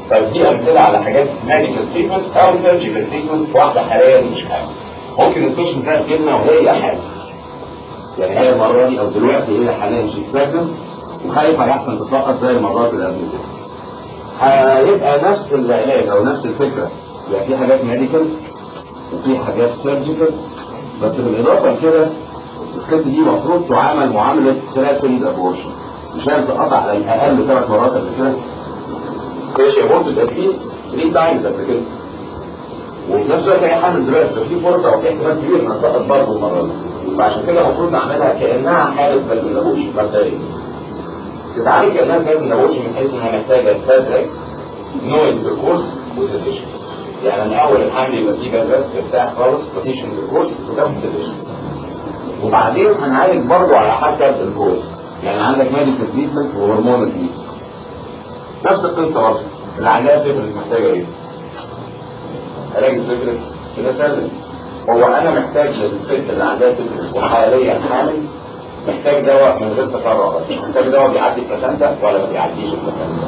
طيب دي امثله على حاجات ميديكال تريتمنت او سيرجيكال تريتمنت واحده حاليا مش حامل ممكن البيشنت ده تجيلنا وهي حامل يعني هي المره دي او دلوقتي هي حاليا شيء ساكن وخايفه يحصل تسقط زي المرات اللي قبل كده هيبقى نفس العلاج او نفس الفكره يعني في حاجات ميديكال وفي حاجات سيرجيكال بس بالاضافه لكده الست دي المفروض تعامل معامله ثلاثيد ابورشن مش هي مسقطه على الاقل ثلاث مرات قبل كده ماشي ابورت اتليست 3 تايمز قبل كده وفي نفس الوقت هي حامل دلوقتي ففي فرصه او في احتمال كبير انها تسقط برضه المره دي فعشان كده المفروض نعملها كانها حاله بلد النبوش مبدئيا تتعامل كانها بلد النبوش من حيث انها محتاجه بلد نوع انتركورس وسيديشن يعني من اول الحمل يبقى فيه بلد ترتاح خالص مفيش انتركورس وتاخد سيديشن وبعدين هنعالج برضه على حسب الكورس يعني عندك ميديكال تريتمنت وهرمون تريتمنت نفس القصه برضه اللي عندها سيفلس محتاجه ايه؟ علاج السيفلس كده سلم هو انا محتاج للست اللي عندها سيفلس وحاليا حامل محتاج دواء من غير تسرع بس محتاج دواء بيعدي البلاسنتا ولا ما بيعديش البلاسنتا؟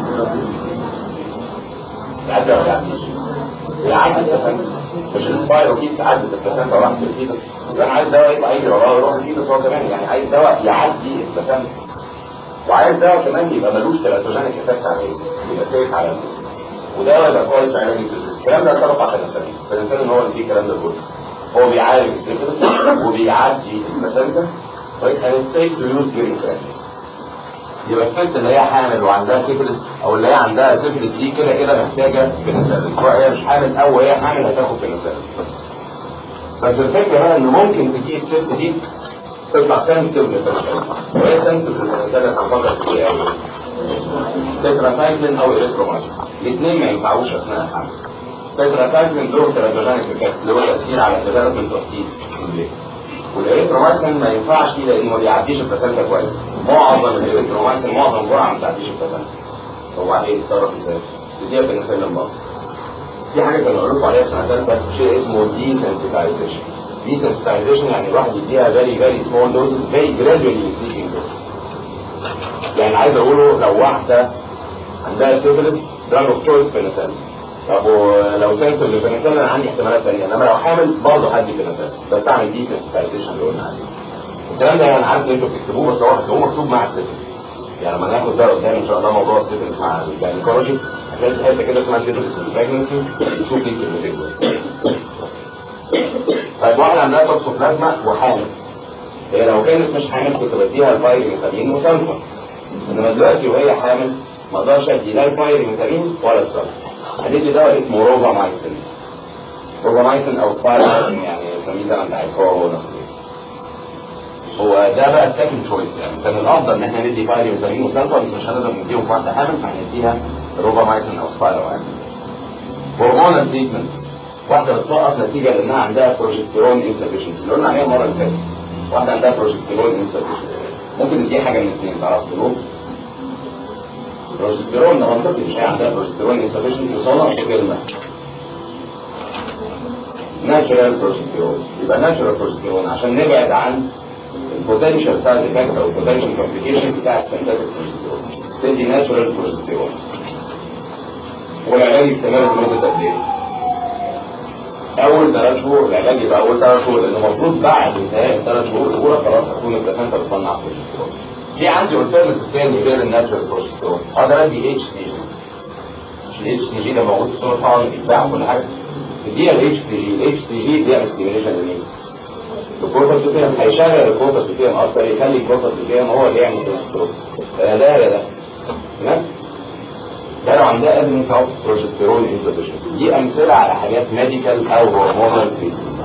بيعدي ولا ما بيعديش؟ بيعدي البلاسنتا مش السبايروكيتس عدت البلاسنتا وراحت الفيتس يبقى انا عايز دواء يطلع يجري وراه يروح الفيتس هو كمان يعني عايز دواء يعدي البلاسنتا وعايز دواء كمان يبقى ملوش تلاتوجينيك افكت على ايه؟ يبقى سيف على الجسم وده يبقى كويس في علاج السيفلس الكلام ده سبق على الانسان فالانسان هو اللي فيه الكلام ده كله هو بيعالج السيفلس وبيعدي البلاسنتا كويس and it's safe to use during pregnancy يبقى الست اللي هي حامل وعندها سيفلس او اللي هي عندها سيفلس دي كده كده محتاجه بنسلين سواء هي مش حامل او هي حامل هتاخد بنسلين بس الفكره بقى ان ممكن تجي الست دي تطلع سنسيتيف للبنسلين وهي سنسيتيف للبنسلين هتفضل كتير قوي تتراسايكلين او اريثرومايسين الاثنين ما ينفعوش اثناء الحمل تتراسايكلين دور تراتوجينيك افكت اللي هو تاثير على الديفلوبمنت اوف تيث والاريثرومايسين ما ينفعش فيه لانه ما بيعديش البلاسنتا كويس معظم الاريثرومايسين معظم جرعه ما بتعديش البلاسنتا هو عليه يتصرف ازاي؟ دي بنسلين برضه في حاجه كانوا قالوا لكم عليها في سنه ثالثه شيء اسمه دي سنسيتايزيشن دي سنسيتايزيشن يعني الواحد يديها فيري فيري سمول دوزز فيري جرادولي انكريزنج دوزز يعني عايز اقوله لو واحده عندها سيفلس دراج اوف تشويس بنسلين طب لو سنت للبنسلين انا عندي احتمالات ثانيه انما لو حامل برضه هدي بنسلين بس اعمل دي سنسيتايزيشن اللي قلنا عليه الكلام ده انا عارف ان انتوا بتكتبوه بس هو هو مكتوب مع السيفلس يعني لما ناخد ده قدام ان شاء الله موضوع السيفلس مع الجاينيكولوجي هتلاقي في حته كده اسمها سيفلس البريجنسي شوف دي الكلمتين دول طيب واحده عندها توكسوبلازما وحامل هي لو كانت مش حامل كنت بديها الفايرميثامين وسلفر انما دلوقتي وهي حامل ما اقدرش ادي لا الفايرميثامين ولا السلفر هديتي دواء اسمه روفامايسين روفامايسين او سبايرمايسين يعني سميه زي ما انت عايز هو هو نفس هو ده بقى السكند تشويس يعني كان الافضل ان احنا ندي فايرميثامين وسلفر بس مش هنقدر نديهم في واحده حامل فهنديها روفامايسين او سبايرمايسين هرمونال تريتمنت واحده بتسقط نتيجه لانها عندها بروجستيرون انسفيشنسي اللي قلنا عليها المره اللي فاتت واحده عندها بروجستيرون انسفيشنسي ممكن نديها حاجه من الاثنين تعرف تقول بروجستيرون ده منطقي مش هي عندها بروجستيرون انسفيشنسي صنع في كلمه ناتشورال بروجستيرون يبقى ناتشورال بروجستيرون عشان نبعد عن البوتنشال سايد افكتس او البوتنشال كومبليكيشن بتاع السنتاتيك بروجستيرون تدي ناتشورال بروجستيرون والعلاج يستمر لمده قد ايه؟ اول ثلاث شهور العلاج يبقى اول ثلاث شهور لان المفروض بعد انتهاء الثلاث شهور الاولى خلاص هتكون البلاسنتا بتصنع بروجستيرون في عندي الترنت تاني غير الناتشورال بروجستيرون اقدر ادي اتش تي جي مش الاتش تي جي ده موجود في صوره طبعا بيتباع كل حاجه اديها الاتش تي جي الاتش تي جي بيعمل ستيميوليشن لمين؟ الكوربس بتاعهم هيشغل الكوربس بتاعهم اكتر يخلي الكوربس بتاعهم هو اللي يعمل بروجستيرون ده ده يا ده تمام؟ ده لو عندها ادمنس اوف بروجستيرون انسفشنسي دي امثله على حاجات ميديكال او هرمونال تريتمنت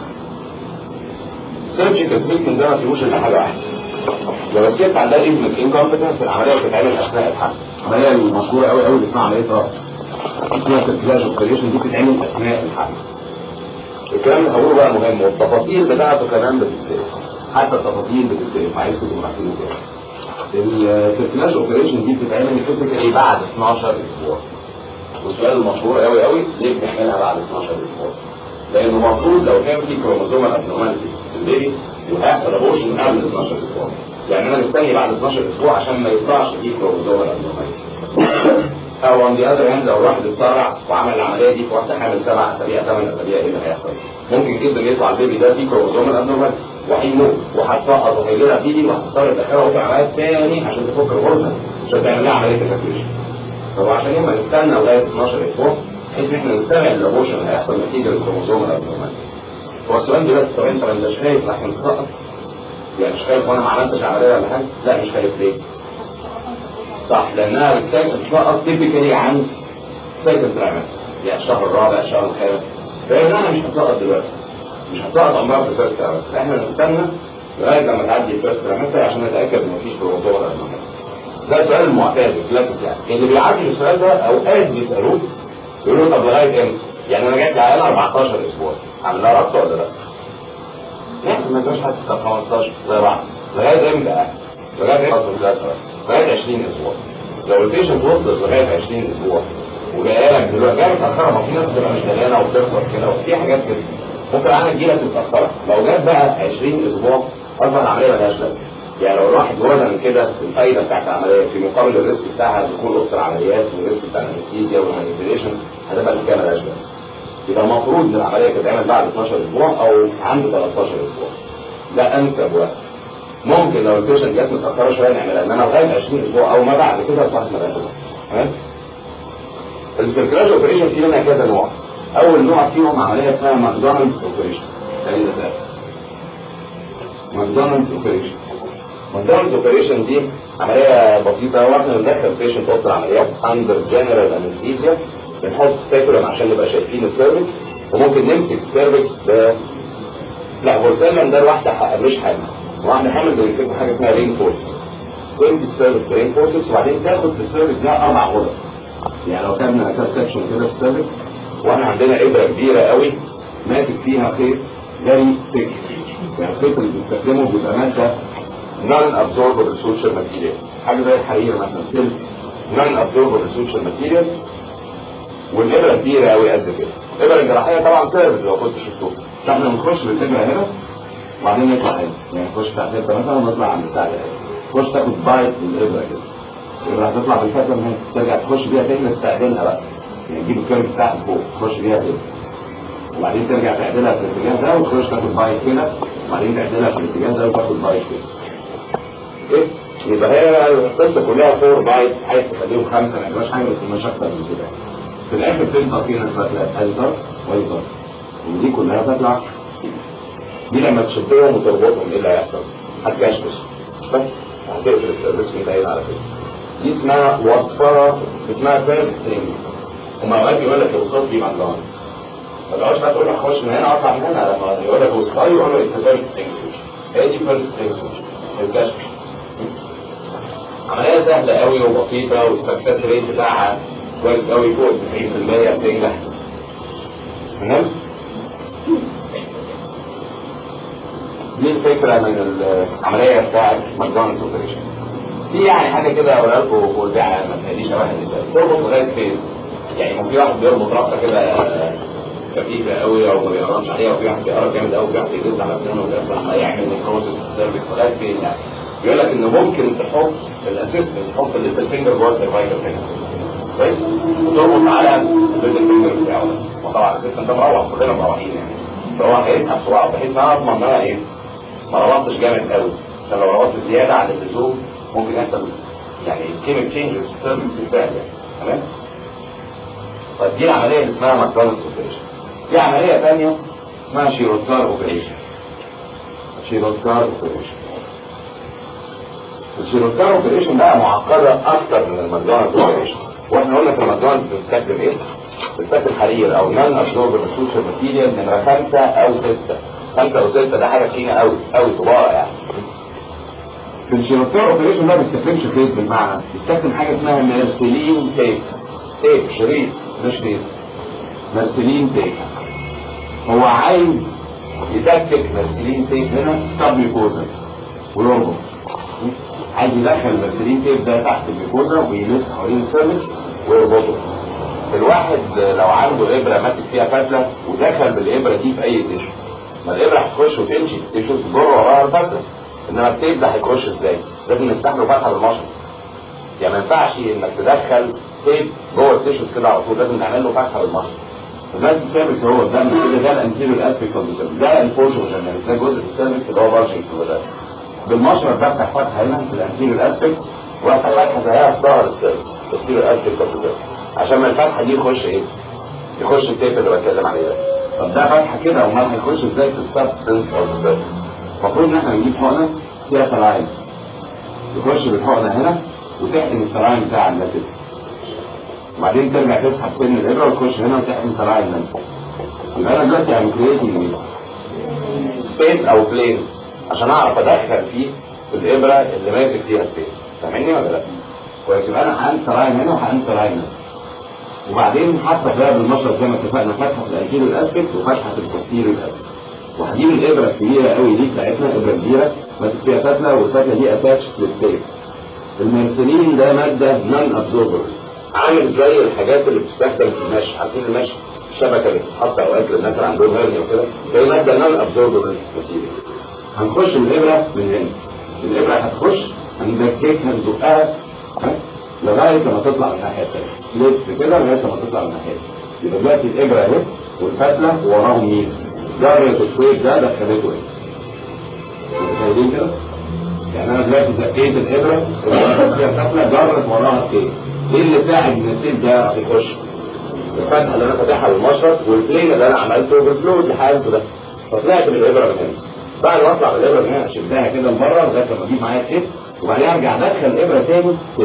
السيرجيكال تريتمنت ده ما فيهوش الا حاجه واحده لو الست عندها ازمه انكومبتنس العمليه بتتعمل اثناء الحمل العمليه المشهوره قوي قوي اللي اسمها عمليه رأس اسمها سيركلاج اوبريشن دي بتتعمل اثناء الحمل الكلام اللي هقوله بقى مهم والتفاصيل بتاعته كمان بتتسال حتى التفاصيل بتتسال عايزكم تبقوا عارفين كده السيركلاج اوبريشن دي بتتعمل تكنيكالي بعد 12 اسبوع والسؤال المشهور قوي قوي ليه بنعملها بعد 12 اسبوع؟ لانه المفروض لو كان في كروموسوم ابنورماليتي في البيبي وهيحصل ابورشن قبل 12 اسبوع يعني انا مستني بعد 12 اسبوع عشان ما يطلعش فيه كروموسوم ابنورماليتي او on the other hand لو الواحد اتسرع وعمل العمليه دي في وقت حامل سبع اسابيع ثمان اسابيع ايه اللي هيحصل؟ ممكن جدا يطلع البيبي ده فيه كروموزوم الابنورمال وهيموت وهتسقط وهيجي لها بيبي وهتضطر تدخلها في عمليات تاني عشان تفك الغرزه عشان تعمل لها عمليه الاكتيفيشن. طب عشان يوم نستنى لغايه 12 اسبوع بحيث ان احنا نستبعد الابوشن اللي هيحصل نتيجه للكروموزوم الابنورمال. هو السؤال دلوقتي طب انت ما انتش خايف لحسن تسقط؟ يعني مش خايف وانا ما عملتش عمليه ولا حاجه؟ لا مش خايف ليه؟ صح لانها بتسقط تيبيكالي عن سيكند ترايمستر يعني الشهر الرابع الشهر الخامس فإنها مش هتسقط دلوقتي مش هتسقط عمرها في الفيرست ترايمستر احنا نستنى لغايه لما تعدي الفيرست ترايمستر عشان نتاكد ان مفيش كروموزوم ولا ده السؤال المعتاد الكلاسيك يعني اللي بيعدي السؤال ده اوقات بيسالوه يقولوا طب لغايه امتى؟ يعني انا جات لي عيال 14 اسبوع عامل لها ربط ولا لا؟ يعني ما تبقاش حتى 15 زي بعض لغايه امتى؟ لغايه امتى؟ لغايه 20 اسبوع لو البيشنت وصلت لغايه 20 اسبوع وجايه لك دلوقتي جايه متاخره ما في ناس بتبقى مش دريانه وبتخلص كده وفي حاجات كده ممكن انا تجي لك متاخره لو جت بقى 20 اسبوع اصلا العمليه ملهاش لازمه يعني لو الواحد وزن كده الفايده بتاعت العمليه في مقابل الريسك بتاعها دخول اوضه العمليات والريسك بتاع الانستيزيا والمانيبيوليشن هتبقى الحكايه ملهاش لازمه يبقى المفروض ان العمليه تتعمل بعد 12 اسبوع او عند 13 اسبوع ده انسب وقت ممكن لو البيشنت جت متاخره شويه نعملها انما لغايه 20 اسبوع او ما بعد كده صح ملهاش لازمه تمام السيركلاج اوبريشن فيه منها كذا نوع اول نوع فيهم عمليه اسمها ماكدونالدز اوبريشن ده مثال ماكدونالدز اوبريشن ماكدونالدز اوبريشن دي عمليه بسيطه واحنا بندخل بيشنت اوضه العمليات اندر جنرال انستيزيا بنحط ستيكولم عشان نبقى شايفين السيرفكس وممكن نمسك السيرفكس ب لا هو سلم ده لوحده مش حامل واحده حامل بيمسكوا حاجه اسمها رين فورسز تمسك سيرفكس رين فورسز وبعدين تاخد في السيرفكس ده اربع غرف يعني لو كان كاب سكشن كده في السيرفكس واحنا عندنا ابره كبيره قوي ماسك فيها خيط جري ثيك يعني الخيط اللي بنستخدمه بيبقى ماده نون ابزوربل سوشيال ماتيريال حاجه زي الحرير مثلا سلك نون ابزوربل سوشيال ماتيريال والابره كبيره قوي قد كده الابره الجراحيه طبعا كيرف لو كنت شفتوها احنا بنخش بالابره هنا وبعدين نطلع هنا يعني نخش بتاع حته مثلا ونطلع عند الساعه تخش تاخد بايت من الابره كده يبقى هتطلع بالفتره من هنا ترجع تخش بيها تاني نستعدلها بقى يعني تجيب الكيرف بتاعك فوق تخش بيها كده وبعدين ترجع تعدلها في الاتجاه ده وتخش تاخد بايت كده وبعدين تعدلها في الاتجاه ده وتاخد بايت كده اوكي يبقى هي القصه كلها فور بايتس عايز تخليهم خمسه ما يبقاش حاجه بس مش اكتر من كده في الاخر تنطق فيها الفتله التر ويتر ودي كلها تطلع دي لما تشدهم وتربطهم ايه اللي هيحصل؟ هتكشكش بس هتقفل السيرفيس متقايل على كده دي اسمها وصفرة اسمها فيرست ثينج هما اوقات يقول لك الوصول دي ماكدونالدز ما تقعدش بقى تقول لك خش من هنا اطلع من هنا لما يقول لك وصفرة يقول له اتس فيرست ثينج هي دي فيرست ثينج الكشف عملية سهلة قوي وبسيطة والسكسس ريت بتاعها كويس قوي فوق 90% بتنجح تمام دي الفكرة من العملية بتاعت ماكدونالدز اوبريشن في يعني حاجه كده اقولها لكم والبيع ما تخليش شبه النساء تربط لغايه فين؟ يعني ممكن واحد بيربط رابطه كده خفيفه قوي او ما بيقربش عليها وفي واحد بيقرب جامد قوي وبيعرف يجوز على سنانه ويقفل عمال يعمل البروسيس السيرفيس لغايه فين يعني بيقول لك ان ممكن تحط الاسيستنت تحط الليتل فينجر جوه السرفايفل فينجر كويس وتربط على الليتل فينجر بتاعه وطبعا الاسيستنت ده مروح كلنا مروحين يعني فهو هيسحب صباعه بحيث ان انا اضمن ان انا ايه ما ربطتش جامد قوي عشان لو ربطت زياده عن اللزوم ممكن يحصل يعني اسكيميك تشينجز في السيرفيس بالفعل يعني تمام طيب دي العمليه اللي اسمها ماكدونالدز اوبريشن في عمليه ثانيه اسمها شيروتكار اوبريشن شيروتكار اوبريشن الشيروتكار اوبريشن بقى معقده اكتر من الماكدونالدز اوبريشن واحنا قلنا في الماكدونالدز بنستخدم ايه؟ بنستخدم حرير او نون ابزوربر سوشيال ماتيريال نمره خمسه او سته خمسه او سته ده حاجه تخينه قوي قوي طباعه يعني في الشيروتير اوبريشن ده ما بيستخدمش خيط بالمعنى بيستخدم حاجه اسمها ميرسلين تيب تيب شريط مش خيط ميرسلين تيب هو عايز يدكك ميرسلين تيب هنا سب ميكوزا ويربط عايز يدخل الميرسلين تيب ده تحت الميكوزا ويلف حوالين السيرفس ويربطه الواحد لو عنده ابره ماسك فيها فتله ودخل بالابره دي في اي تيشو ما الابره هتخش وتمشي التيشو تجر وراها الفتله انما التيب ده هيخش ازاي؟ لازم نفتح له فتحه بالمشط يعني ما ينفعش انك تدخل تيب جوه التيشوز كده على طول لازم نعمل له فتحه بالمشط الناس السيرفكس هو قدامنا كده ده الانتيريور اسبيكت اوف ذا ده البورشن جنرال ده جزء السيرفكس اللي هو بارشنج في الودان بالمشرط بفتح فتحه هنا في الانتيريور اسبيكت وافتح فتحه زيها في ظهر السيرفكس الانتيريور اسبيكت اوف ذا عشان ما الفتحه دي يخش ايه؟ يخش التيب اللي بتكلم عليه ده طب ده فتحه كده امال هيخش ازاي في السبستنس اوف ذا سيرفكس المفروض ان احنا نجيب حقنه فيها سلايم تخش بالحقنه هنا وتحقن السلايم بتاع ده كده وبعدين ترجع تسحب سن الابره وتخش هنا وتحقن سلايم هنا يبقى انا دلوقتي ام كريتنج سبيس او بلين عشان اعرف ادخل فيه الابره اللي ماسك فيها البين فاهمني ولا لا؟ كويس يبقى انا هقن سلايم هنا وهقن سلايم هنا وبعدين حتى بقى بالمشرط زي ما اتفقنا فتحه في الانتيريور الاسبكت وفتحه في البوستيريور الاسبكت وهجيب الابره الكبيره قوي دي بتاعتنا ابره كبيره ماسك فيها فتله والفتله دي اتاتش للتيب المرسلين ده ماده نون ابزوربر عامل زي الحاجات اللي بتستخدم في المشي عارفين المشي الشبكه اللي بتتحط اوقات للناس اللي عندهم هرنيا وكده هي ماده نون ابزوربر ماتيريال هنخش بالابره من هنا الابره هتخش هندككها نزقها ها؟ لغايه ما تطلع من الناحيه الثانيه لف كده لغايه ما تطلع من الناحيه يبقى دلوقتي الابره اهي والفتله وراهم مين؟ جرة الخيط ده دخلته ايه؟ متخيلين كده؟ يعني انا دلوقتي زقيت الابره فيها فتله جرت وراها الخيط ايه اللي ساعد ان الخيط ده يعرف يخش؟ الفتحه اللي انا فاتحها بالمشرط والبلين اللي انا عملته بالفلويد اللي حالته ده فطلعت بالابره من هنا بعد ما اطلع بالابره من هنا شدها كده لبره لغايه لما اجيب معايا الخيط وبعدين ارجع ادخل الابره تاني كده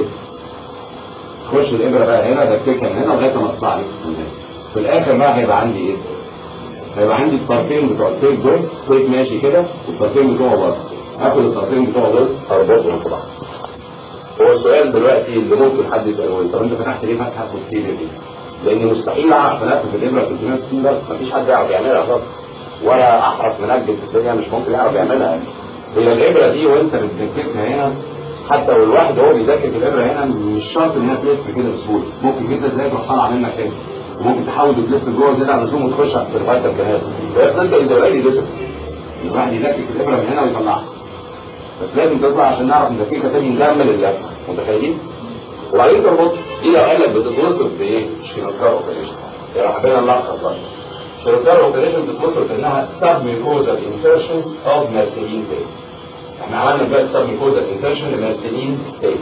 تخش الابره بقى هنا دككها من هنا لغايه ما تطلع لي من هنا في الاخر بقى هيبقى عندي ايه؟ هيبقى عندي الطرفين بتوع التيب دول تيب ماشي كده والطرفين بتوعه بره هاخد الطرفين بتوعه دول اربطهم في بعض هو السؤال دلوقتي اللي ممكن حد يساله لي طب انت فتحت ليه فتحه بوستيريور دي؟ لان مستحيل اعرف انفذ الابره 360 درجه مفيش حد يعرف يعملها خالص ولا احرف منجم في الدنيا مش ممكن يعرف يعملها هي الابره دي وانت بتدككها هنا حتى والواحد وهو بيدكك الابره هنا مش شرط ان هي تلف كده بسهوله ممكن جدا تلاقي تروح طالعه منك كده وممكن تحاول تلف جوه زياده عن اللزوم وتخش على السيرفايتال كمان فهي قصه ازولالي ديسك الواحد يدكك الابره من هنا ويطلعها بس لازم تطلع عشان نعرف ندككها تاني نكمل اللفه متخيلين؟ وبعدين تربط دي لو قال لك بتتوصف بايه؟ شينوكار اوبريشن يا حبينا نلخص بقى شينوكار اوبريشن بتتوصف بانها سب ميكوزال انسرشن اوف مارسيلين تيب احنا عملنا دلوقتي سب ميكوزال انسرشن لمارسيلين تيب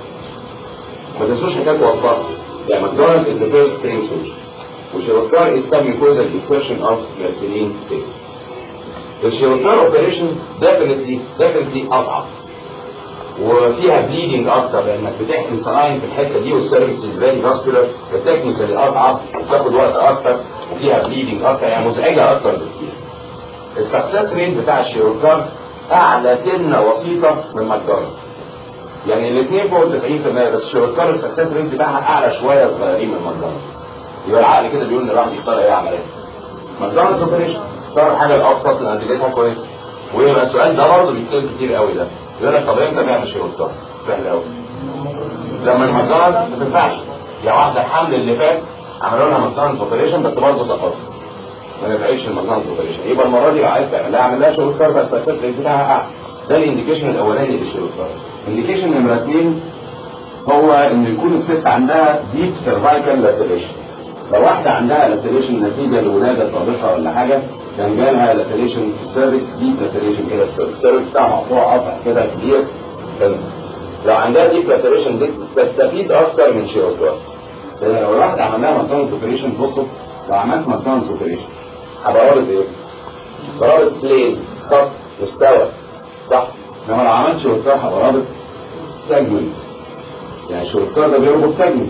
ما تنسوش حكايه وصفها يعني ماكدونالد از ذا فيرست ترين سوشن وشيروكار از سب ميكوزال انسرشن اوف مارسيلين تيب الشيروكار اوبريشن ديفينتلي ديفينتلي اصعب وفيها بليدنج اكتر لانك بتحقن سلاين في الحته دي والسيرفيس از فيري فاسكولار التكنيكال اصعب وبتاخد وقت اكتر وفيها بليدنج اكتر يعني مزعجه اكتر بكتير السكسس ريت بتاع الشيروكار اعلى سنه وسيطه من ماكدونالدز يعني الاثنين فوق ال 90% بس الشيروكار السكسس ريت بتاعها اعلى شويه صغيرين من ماكدونالدز يبقى العقل كده بيقول ان الواحد يختار ايه عمليه ماكدونالدز اوبريشن اختار الحاجه الابسط اللي نتيجتها كويسه ويبقى السؤال ده برضه بيتسال كتير قوي ده يقول لك طب امتى نعمل شيروكار سهل قوي لما الماكدونالدز ما تنفعش يا واحده الحمل اللي فات عملوا لها ماكدونالدز اوبريشن بس برضه سقطت ما نفعتش الماكدونالدز اوبريشن يبقى المره دي لو عايز تعمل لها اعمل لها شيروكار بس الاساس ريت بتاعها اعلى ده الانديكيشن الاولاني للشيروكار الانديكيشن نمره اثنين هو ان يكون الست عندها ديب سيرفايكال لاسيليشن لو واحده عندها لاسيليشن نتيجه لولاده سابقه ولا حاجه كان جالها لاسيليشن في السيرفكس ديب لاسيليشن كده في السيرفكس السيرفكس بتاعها مقطوع قطع كده كبير كان لو عندها ديب لاسيليشن دي تستفيد اكتر من شيروكار لان لو الواحده عملناها ماكدونالدز اوبريشن بصوا لو عملت ماكدونالدز اوبريشن هبقى رابط ايه؟ رابط بلين خط مستوى صح؟ انما لو عملت شيروكار هبقى رابط سيجمنت يعني الشيروكار ده بيربط سيجمنت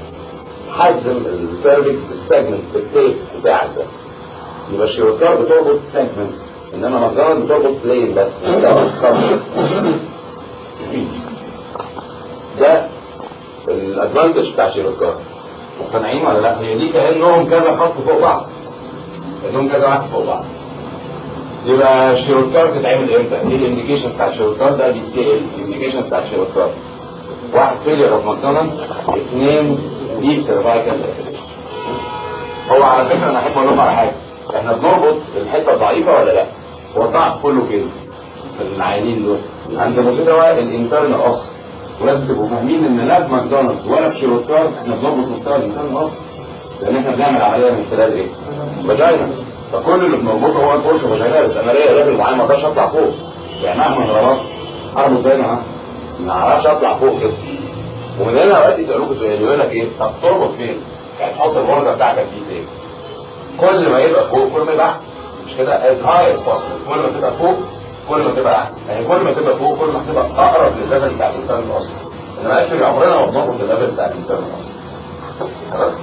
حزم السيرفكس بالسيجمنت بالتيب بتاعك ده يبقى الشيروكار بتربط سيجمنت انما ماكدونالدز بتربط بلين بس مستوى خط ده الادفانتج بتاع شيروكار مقتنعين ولا لا؟ هي دي كانهم كذا خط فوق بعض كانهم كذا واحد فوق بعض يبقى الشيروكار تتعمل امتى؟ ايه الانديكيشن بتاع الشيروكار ده بيتسال الانديكيشن بتاع الشيروكار واحد فيلير اوف ماكدونالدز اثنين ديب سيرفايكال هو على فكره انا احب اقول لكم على حاجه احنا بنربط الحته الضعيفه ولا لا؟ هو الضعف كله كده في العيانين دول عند مستوى الانترنال اوس ولازم تبقوا فاهمين ان لا في ماكدونالدز ولا في شيروتار احنا بنضبط مستوى الانسان الاصلي لان احنا بنعمل عمليه من خلال ايه؟ فاجينا فكل اللي بنربطه هو البورش فاجيناليس انا ليا راجل معين ما اقدرش اطلع فوق يعني مهما ضربت اربط زي ما ما اعرفش اطلع فوق كده ومن هنا اوقات يسالوك سؤال يقول لك ايه طب تربط فين؟ يعني تحط الغرزه بتاعتك دي فين؟ كل ما يبقى فوق كل ما يبقى احسن مش كده as high as possible كل ما تبقى فوق كل ما تبقى احسن يعني كل ما تبقى فوق كل ما تبقى اقرب للليفل بتاع الانسان الاصلي انما اكشلي عمرنا ما بناخد الليفل بتاع الانسان الاصلي خلاص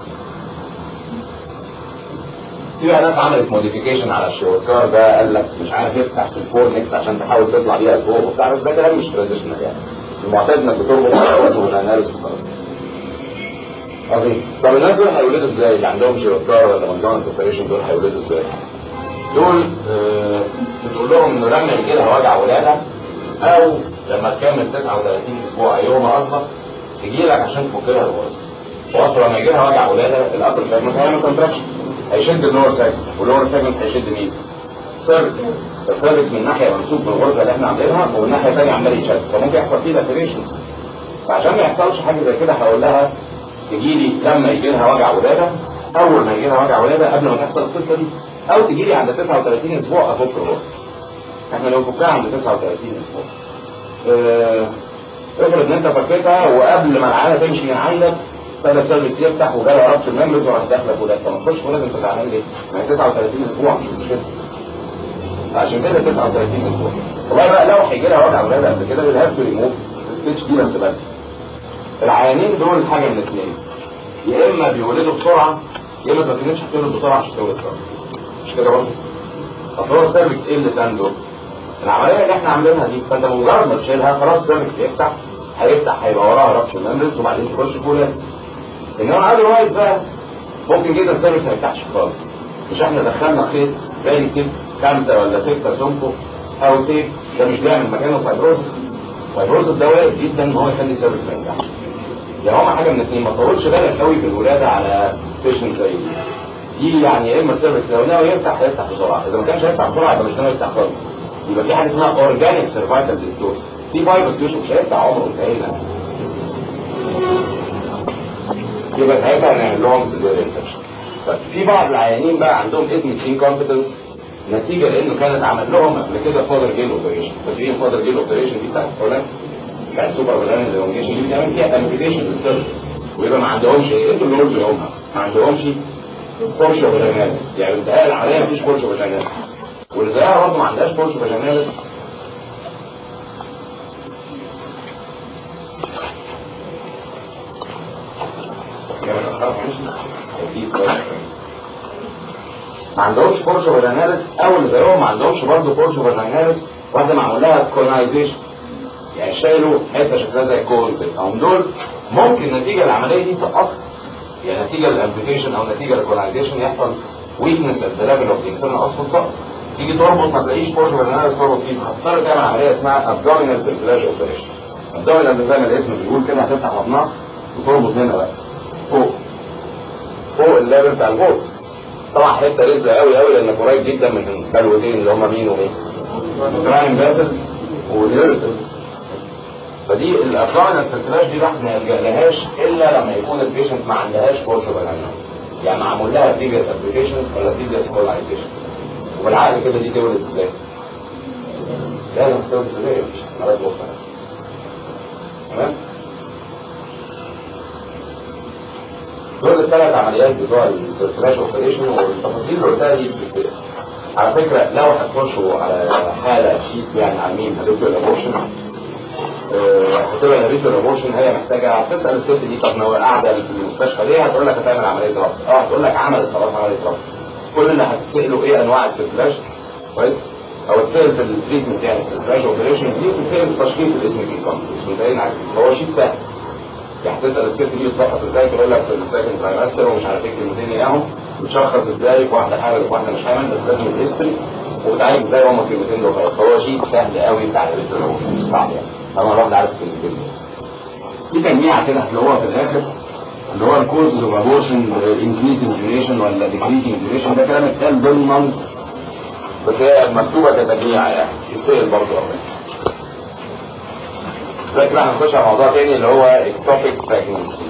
في بقى ناس عملت موديفيكيشن على الشوركار ده قال لك مش عارف افتح في الفورنكس عشان تحاول تطلع بيها لفوق وبتاع بس ده كلام مش تراديشنال يعني المعتاد انك بتربط على راس وجانالس وخلاص عظيم طب الناس دول هيولدوا ازاي اللي عندهم شيروكار ولا ماكدونالدز اوبريشن دول هيولدوا ازاي دول آه بتقول لهم انه لما يجي لها وجع ولاده او لما تكمل 39 اسبوع ايهما قصدك تجي لك عشان تفك لها الغرزه واصلا لما يجي لها وجع ولاده الابر سيجمنت هيعمل كونتراكشن هيشد اللور سيجمنت واللور سيجمنت هيشد مين؟ سيرفكس السيرفكس من ناحيه ممسوك بالغرزه اللي احنا عاملينها ومن ناحيه ثانيه عمال يشد فممكن يحصل فيه لاسيريشن فعشان ما يحصلش حاجه زي كده هقول لها تجي لي لما يجي لها وجع ولاده اول ما يجي لها وجع ولاده قبل ما تحصل القصه دي او تجي لي عند 39 اسبوع افك الغرزه احنا لو فكها عند 39 اسبوع اه افرض ان انت فكيتها وقبل ما العيله تمشي من عندك ابتدى السيرفكس يفتح وجاله ربط الممبرز وراح داخله وده طب ما تخش ولا انت زعلان ليه؟ ما هي 39 اسبوع مش مشكله عشان كده 39 اسبوع والله بقى لو هيجي لها وجع ولاده قبل كده بالهاف تو ريموف السبيتش دي بس بدري العيانين دول حاجه من اثنين يا اما بيولدوا بسرعه يا اما ساكنينش هتولد بسرعه عشان تولد بسرعه مش كده برضه اصل هو السيرفكس ايه اللي سانده العمليه اللي احنا عاملينها دي فانت مجرد ما تشيلها خلاص السيرفكس بيفتح هيفتح هيبقى وراها ربش الممبرز وبعدين تخش في ولاد انما اذروايز بقى ممكن جدا السيرفكس ما يفتحش خالص مش احنا دخلنا خيط بالي كده خمسه ولا سته سمكو او تيب ده مش بيعمل مكانه فايبروسس فايبروسس ده وارد جدا ان هو يخلي السيرفكس ما يفتحش يعني هما حاجه من الاثنين ما تطولش بالك قوي في الولاده على بيشنت زي دي دي يعني يا اما السيرفكس لو ناوي يفتح هيفتح بسرعه اذا ما كانش هيفتح بسرعه يبقى مش ناوي يفتح خالص يبقى في حاجه اسمها اورجانيك سيرفايكال ديستور في فايبرز تيشو مش هيفتح عمره انتهينا يبقى ساعتها هنعمل لهم سيزيريان انفكشن في بعض العيانين بقى عندهم اسم انكومبتنس نتيجه لانه كانت عمل لهم قبل كده فادر جيل اوبريشن فاكرين فادر جيل اوبريشن دي بتاعت فولانس بتاعت سوبر فولانس ديلونجيشن دي بتعمل فيها امبيتيشن للسيرفس ويبقى ما عندهمش ايه انتوا اللي قلتوا يومها ما عندهمش فرشه فاجيناليس يعني انتهاء العمليه مفيش فرشه فاجيناليس والزياره برضه ما عندهاش فرشه فاجيناليس ما عندهمش فرشه فاجيناليس او اللي زيهم ما عندهمش برضه فرشه فاجيناليس واحده معمول لها كولونايزيشن يعني شالوا حته شكلها زي الكون كده هم دول ممكن نتيجه العمليه دي سقطت يعني نتيجه للامبليكيشن او نتيجه للكولونايزيشن يحصل ويكنس ات ذا ليفل اوف الانترنال اصلا سقط تيجي تربط ما تلاقيش فرشه فاجيناليس تربط فيه هتضطر تعمل عمليه اسمها ابدومينال سيركلاج اوبريشن ابدومينال زي ما الاسم بيقول كده هتفتح بطنها وتربط هنا بقى فوق فوق الليفل بتاع الجوز طبعا حته رزله قوي قوي لانك قريب جدا من البلوتين اللي هم مين ومين الكراين فاسلز والهيرتس فدي الابدومينال سيركلاج دي راح ما يلجا لهاش الا لما يكون البيشنت ما عندهاش فرشه فاجيناليس يعني معمول لها بريفيس ابليكيشن ولا بريفيس كولايزيشن وبالعقل كده دي تولد ازاي؟ لازم تولد ازاي مفيش مرض مخ تمام؟ دول الثلاث عمليات بتوع السيركلاش اوبريشن والتفاصيل اللي قلتها دي بتفرق. على فكره لو هتخشوا على حاله شيت يعني على مين هتبقى الابورشن هتبقى الهابيتوال ابورشن هي محتاجه تسال الست دي طب لو قاعده في المستشفى ليه هتقول لك هتعمل عمليه ربط اه هتقول لك عملت خلاص عمليه ربط كل اللي هتساله ايه انواع السيركلاش كويس او تسال في التريتمنت يعني السيركلاش اوبريشن دي وتسال في تشخيص الاسم في الكومبلكس متهيألي عارف هو شيت سهل يعني تسال الست دي بتسقط ازاي تقول لك في السكند ترايمستر ومش عارف ايه كلمتين اياهم وتشخص ازاي في واحده حامل وفي واحده مش حامل بس لازم الهيستوري وتعالج ازاي هما الكلمتين دول خلاص هو شيء سهل قوي بتاع الهابيتوال ابورشن مش صعب يعني طبعا الواحد عارف الكلمتين في تجميع كده هتلاقوها في الاخر اللي هو الكورس اوف ابورشن انكريزنج ديوريشن ولا ديكريزنج ديوريشن ده كلام اتقال ضمن بس هي مكتوبه كتجميع يعني يتسال برضه قبل دلوقتي بقى هنخش على موضوع تاني اللي هو اكتوبيك pregnancy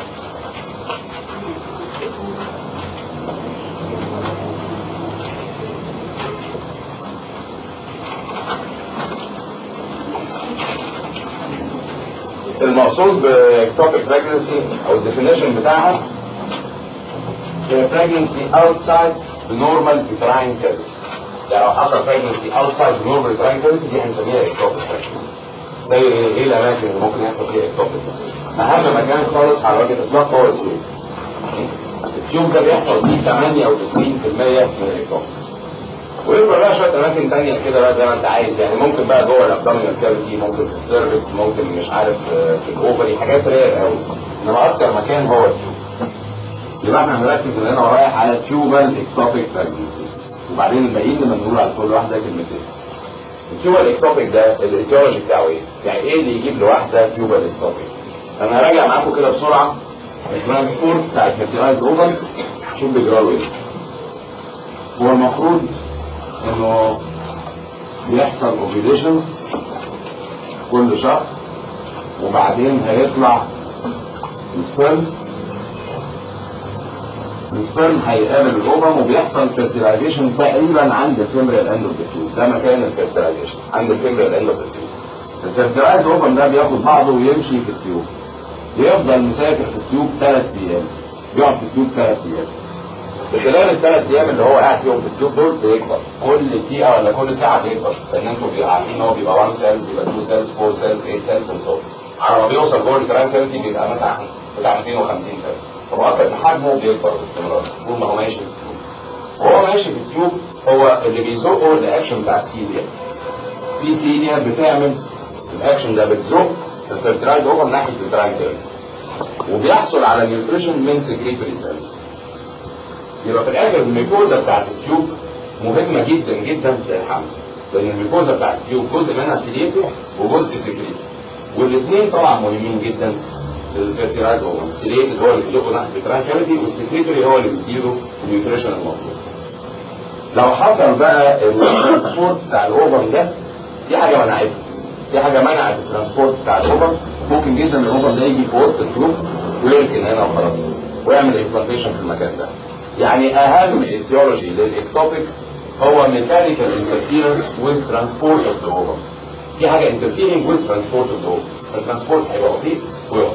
المقصود باكتوبيك pregnancy او الديفينيشن بتاعها هي pregnancy outside the normal uterine cavity يعني لو حصل pregnancy outside the normal uterine cavity دي هنسميها ectopic pregnancy زي ايه الاماكن اللي ممكن يحصل فيها ectopic اهم مكان خالص على وجه الاطلاق هو التيوب التيوب ده بيحصل فيه 8 او 90% من الاكتوبيك ويبقى بقى شويه اماكن تانية كده بقى زي ما انت عايز يعني ممكن بقى جوه الابدومينال كافيتي ممكن في السيرفكس ممكن مش عارف في الاوفري حاجات رير قوي انما اكتر مكان هو التيوب يبقى احنا هنركز من هنا ورايح على تيوبال اكتوبيك بريجنسي وبعدين الباقيين لما نقول على كل واحده كلمتين التيوبال اكتوبيك ده الايتيولوجي بتاعه ايه؟ يعني ايه اللي يجيب لواحده تيوبال اكتوبيك؟ انا هراجع معاكم كده بسرعه الترانسبورت بتاع الفيرتيلايز اوفر شوف بيجرى له ايه هو المفروض انه بيحصل اوفيليشن كل شهر وبعدين هيطلع السبرمز السبرم هيقابل الاوفم وبيحصل فيرتيلايزيشن تقريبا عند الفيمريال اند اوف ذا ده مكان الفيرتيلايزيشن عند الفيمريال اند اوف ذا الفيرتيلايز اوفم ده بياخد بعضه ويمشي في التيوب بيفضل مسافر في التيوب ثلاث ايام بيقعد في التيوب ثلاث ايام في خلال الثلاث ايام اللي هو قاعد فيهم في التيوب دول بيكبر كل دقيقه ولا كل ساعه بيكبر لان انتوا بيبقى عارفين ان هو بيبقى 1 سيلز يبقى 2 سيلز 4 سيلز 8 سيلز على ما بيوصل جوه الكران كافيتي بيبقى مثلا بتاع 250 سيلز فمؤكد حجمه بيكبر باستمرار طول ما هو ماشي في التيوب وهو ماشي في التيوب هو اللي بيزقه الاكشن بتاع السيليا في سيليا بتعمل الاكشن ده بتزق الفيرترايز اوفر ناحيه الكران كافيتي وبيحصل على نيوتريشن من سكريتوري سيلز يبقى في الاخر الميكوزا بتاعت التيوب مهمه جدا جدا في الحمل لان الميكوزا بتاعت التيوب جزء منها سيليتيف وجزء سكريتيف والاثنين طبعا مهمين جدا للفيرتيلايز هو السيليت اللي هو اللي بيزقه ناحيه الكران كافيتي والسكريتوري هو اللي بيديله النيوتريشن المطلوب لو حصل بقى الترانسبورت بتاع الاوفر ده في حاجه منعته في حاجه منعت الترانسبورت بتاع الاوفر ممكن جدا الاوفر ده يجي في وسط التيوب ويركن هنا وخلاص ويعمل امبلانتيشن في المكان ده يعني اهم ايتيولوجي للاكتوبيك هو ميكانيكال انترفيرنس ويز ترانسبورت اوف ذا اوفر في حاجه انترفيرنج ويز ترانسبورت اوف ذا اوفر الترانسبورت هيبقى بطيء ويقف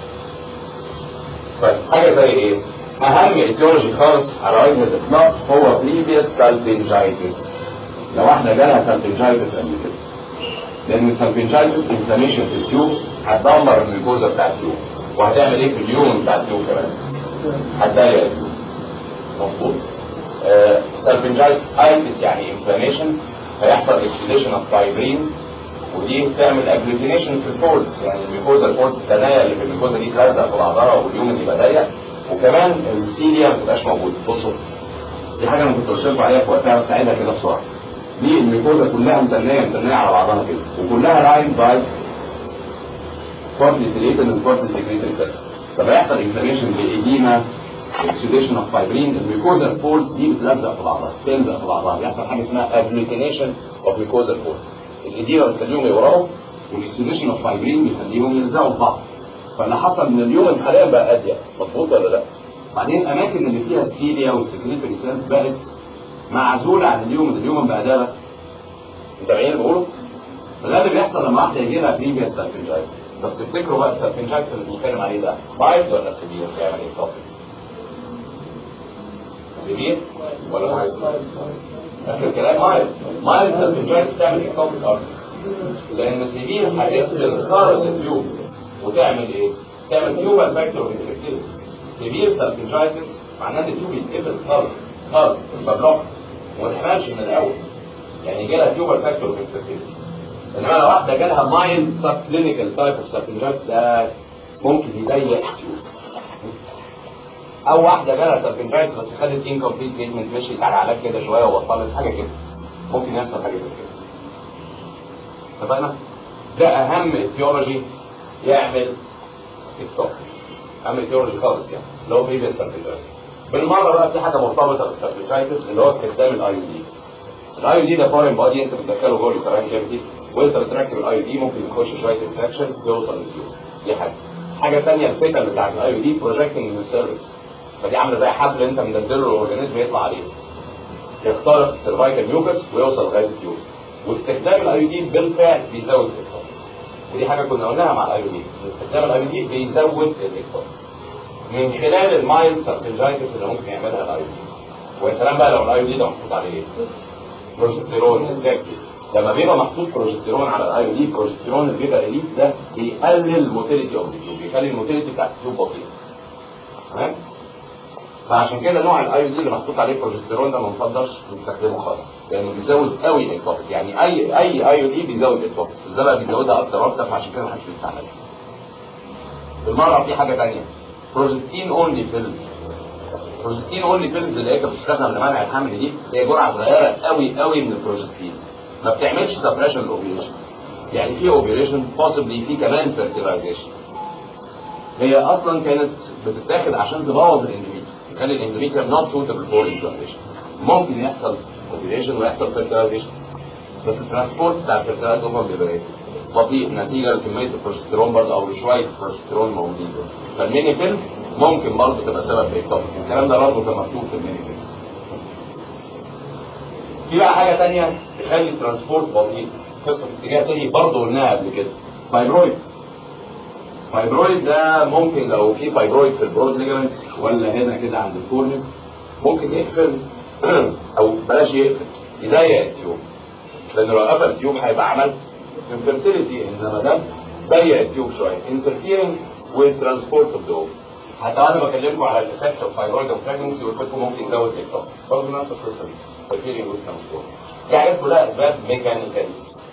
طيب حاجه زي ايه؟ اهم ايتيولوجي خالص على وجه الاطلاق هو بريفيوس سالفنجايتس لو احنا جالها سالفنجايتس قبل كده لان السالفنجايتس انفلاميشن في التيوب هتدمر الميكوزا بتاع التيوب وهتعمل ايه في اليوم بتاع التيوب كمان؟ هتضايق التيوب مظبوط سالفنجايتس ايتس يعني انفلاميشن هيحصل اكسيديشن اوف فايبرين ودي بتعمل اجلوتينيشن في الفولز يعني الميكوزا الفولز الثانيه اللي في الميكوزا دي تلزق في بعضها واليوم يبقى ضيق وكمان السيليا ما تبقاش موجوده بصوا دي حاجه انا كنت قلت لكم عليها في وقتها بس عيدها كده بسرعه دي الميكوزا كلها متنيه متنيه على بعضها كده وكلها رايند باي بارتلي سيليتد اند بارتلي سيكريتد سيلز طب هيحصل انفلاميشن بايديما اكسيديشن اوف فايبرين الميكوزا الفولز دي بتلزق في بعضها تلزق في بعضها بيحصل حاجه اسمها اجلوتينيشن اوف ميكوزا الفولز الاديمه بتخليهم يورقوا والاكسيديشن اوف فايبرين بيخليهم يلزقوا في بعض فاللي حصل من اليوم حاليا بقى اضيق مظبوط ولا لا؟ بعدين الاماكن اللي فيها السيليا والسكريتوري سيلز بقت معزوله عن اليوم اليوم بقى ده بس متابعين اللي بقوله؟ فده اللي بيحصل لما واحده يجي لها بريفيس سالفنجايتس طب تفتكروا بقى السالفنجايتس اللي بنتكلم عليه ده مايلد ولا سيفير بيعمل ايه طب؟ سيفير ولا مايلد؟ اخر كلام مايلد مايلد سالفنجايتس تعمل ايه طب لان سيفير هتقفل خالص التيوب وتعمل ايه؟ تعمل تيوبال فاكتور انفكتيف سيفير سالفنجايتس معناه ان التيوب يتقفل خالص خالص يبقى بلوك وما تحملش من الاول يعني جالها تيوبال فاكتور انفكتيف انما لو واحده جالها مايلد سب كلينيكال تايب اوف سالفنجايتس ده ممكن يضيق التيوب او واحده جالها سالفنجايتس بس خدت انكمبليت تريتمنت مشيت على علاج كده شويه وبطلت حاجه كده ممكن يحصل حاجه زي كده اتفقنا؟ ده اهم ايتيولوجي يعمل التوك اهم ايتيولوجي خالص يعني اللي هو بريفيس سالفنجايتس بالمره بقى في حاجه مرتبطه بالسالفنجايتس اللي هو استخدام الاي دي الاي دي ده فورين بادي انت بتدخله جوه الكران كافيتي وانت بتركب الاي دي ممكن يخش شويه انفكشن يوصل للتيوب دي حاجه حاجه ثانيه الفكره بتاعت الاي دي بروجكتنج من السيرفيس فدي عامله زي حبل انت مدلدله الاورجانيزم يطلع عليه يخترق السيرفايكال ميوكس ويوصل لغايه التيوب واستخدام الاي دي بالفعل بيزود الاكتار ودي حاجه كنا قلناها مع الاي دي استخدام الاي دي بيزود الاكتار من خلال المايل سبتنجايتس اللي ممكن يعملها الاي دي ويا سلام بقى لو الاي دي ده محطوط عليه ايه؟ بروجستيرون اكزاكتلي لما بيبقى محطوط بروجستيرون على الاي دي البروجستيرون اللي بيبقى ريليس ده بيقلل الموتيليتي اوف التيوب بيخلي الموتيليتي بتاعت التيوب بطيئه تمام فعشان كده نوع الاي دي اللي محطوط عليه بروجستيرون ده ما بنفضلش نستخدمه خالص لانه بيزود قوي الاكتوبيك يعني اي اي اي دي بيزود الاكتوبيك بس ده بقى بيزودها اكتر واكتر فعشان كده ما حدش بيستعملها بالمره في حاجه ثانيه بروجستين اونلي بيلز بروجستين اونلي بيلز اللي هي كانت بتستخدم لمنع الحمل دي هي جرعه صغيره قوي قوي من البروجستين ما بتعملش سبريشن الاوبريشن يعني في اوبريشن possibly في كمان فيرتيلايزيشن هي اصلا كانت بتتاخد عشان تبوظ الاندوميتريوم تخلي الاندوميتريوم نوت سوتبل فور امبلانتيشن ممكن يحصل اوبريشن ويحصل فيرتيلايزيشن بس الترانسبورت بتاع الفيرتيلايزيشن بيبقى ايه؟ بطيء نتيجه لكميه البروجستيرون برضه او لشويه البروجستيرون موجودين دول فالميني بيلز ممكن برضه تبقى سبب في التوبيك الكلام ده برضه كان مكتوب في الميني بيلز في بقى حاجه ثانيه تخلي الترانسبورت بطيء قصه في اتجاه تاني برضه قلناها قبل كده فايبرويد فايبرويد ده ممكن لو في فايبرويد في البرود ليجمنت ولا هنا كده عند الكورنيا ممكن يقفل او بلاش يقفل يضيق التيوب لان لو قفل التيوب هيبقى عمل انفيرتيليتي انما ده ضيق التيوب شويه interfering with transport of the ovum حتى انا بكلمكم على الايفكت اوف فايبرويد اوف بريجنسي قلت لكم ممكن يزود الاكتوب برضه نفس القصه دي interfering with transport دي حاجات كلها اسباب ميكانيكال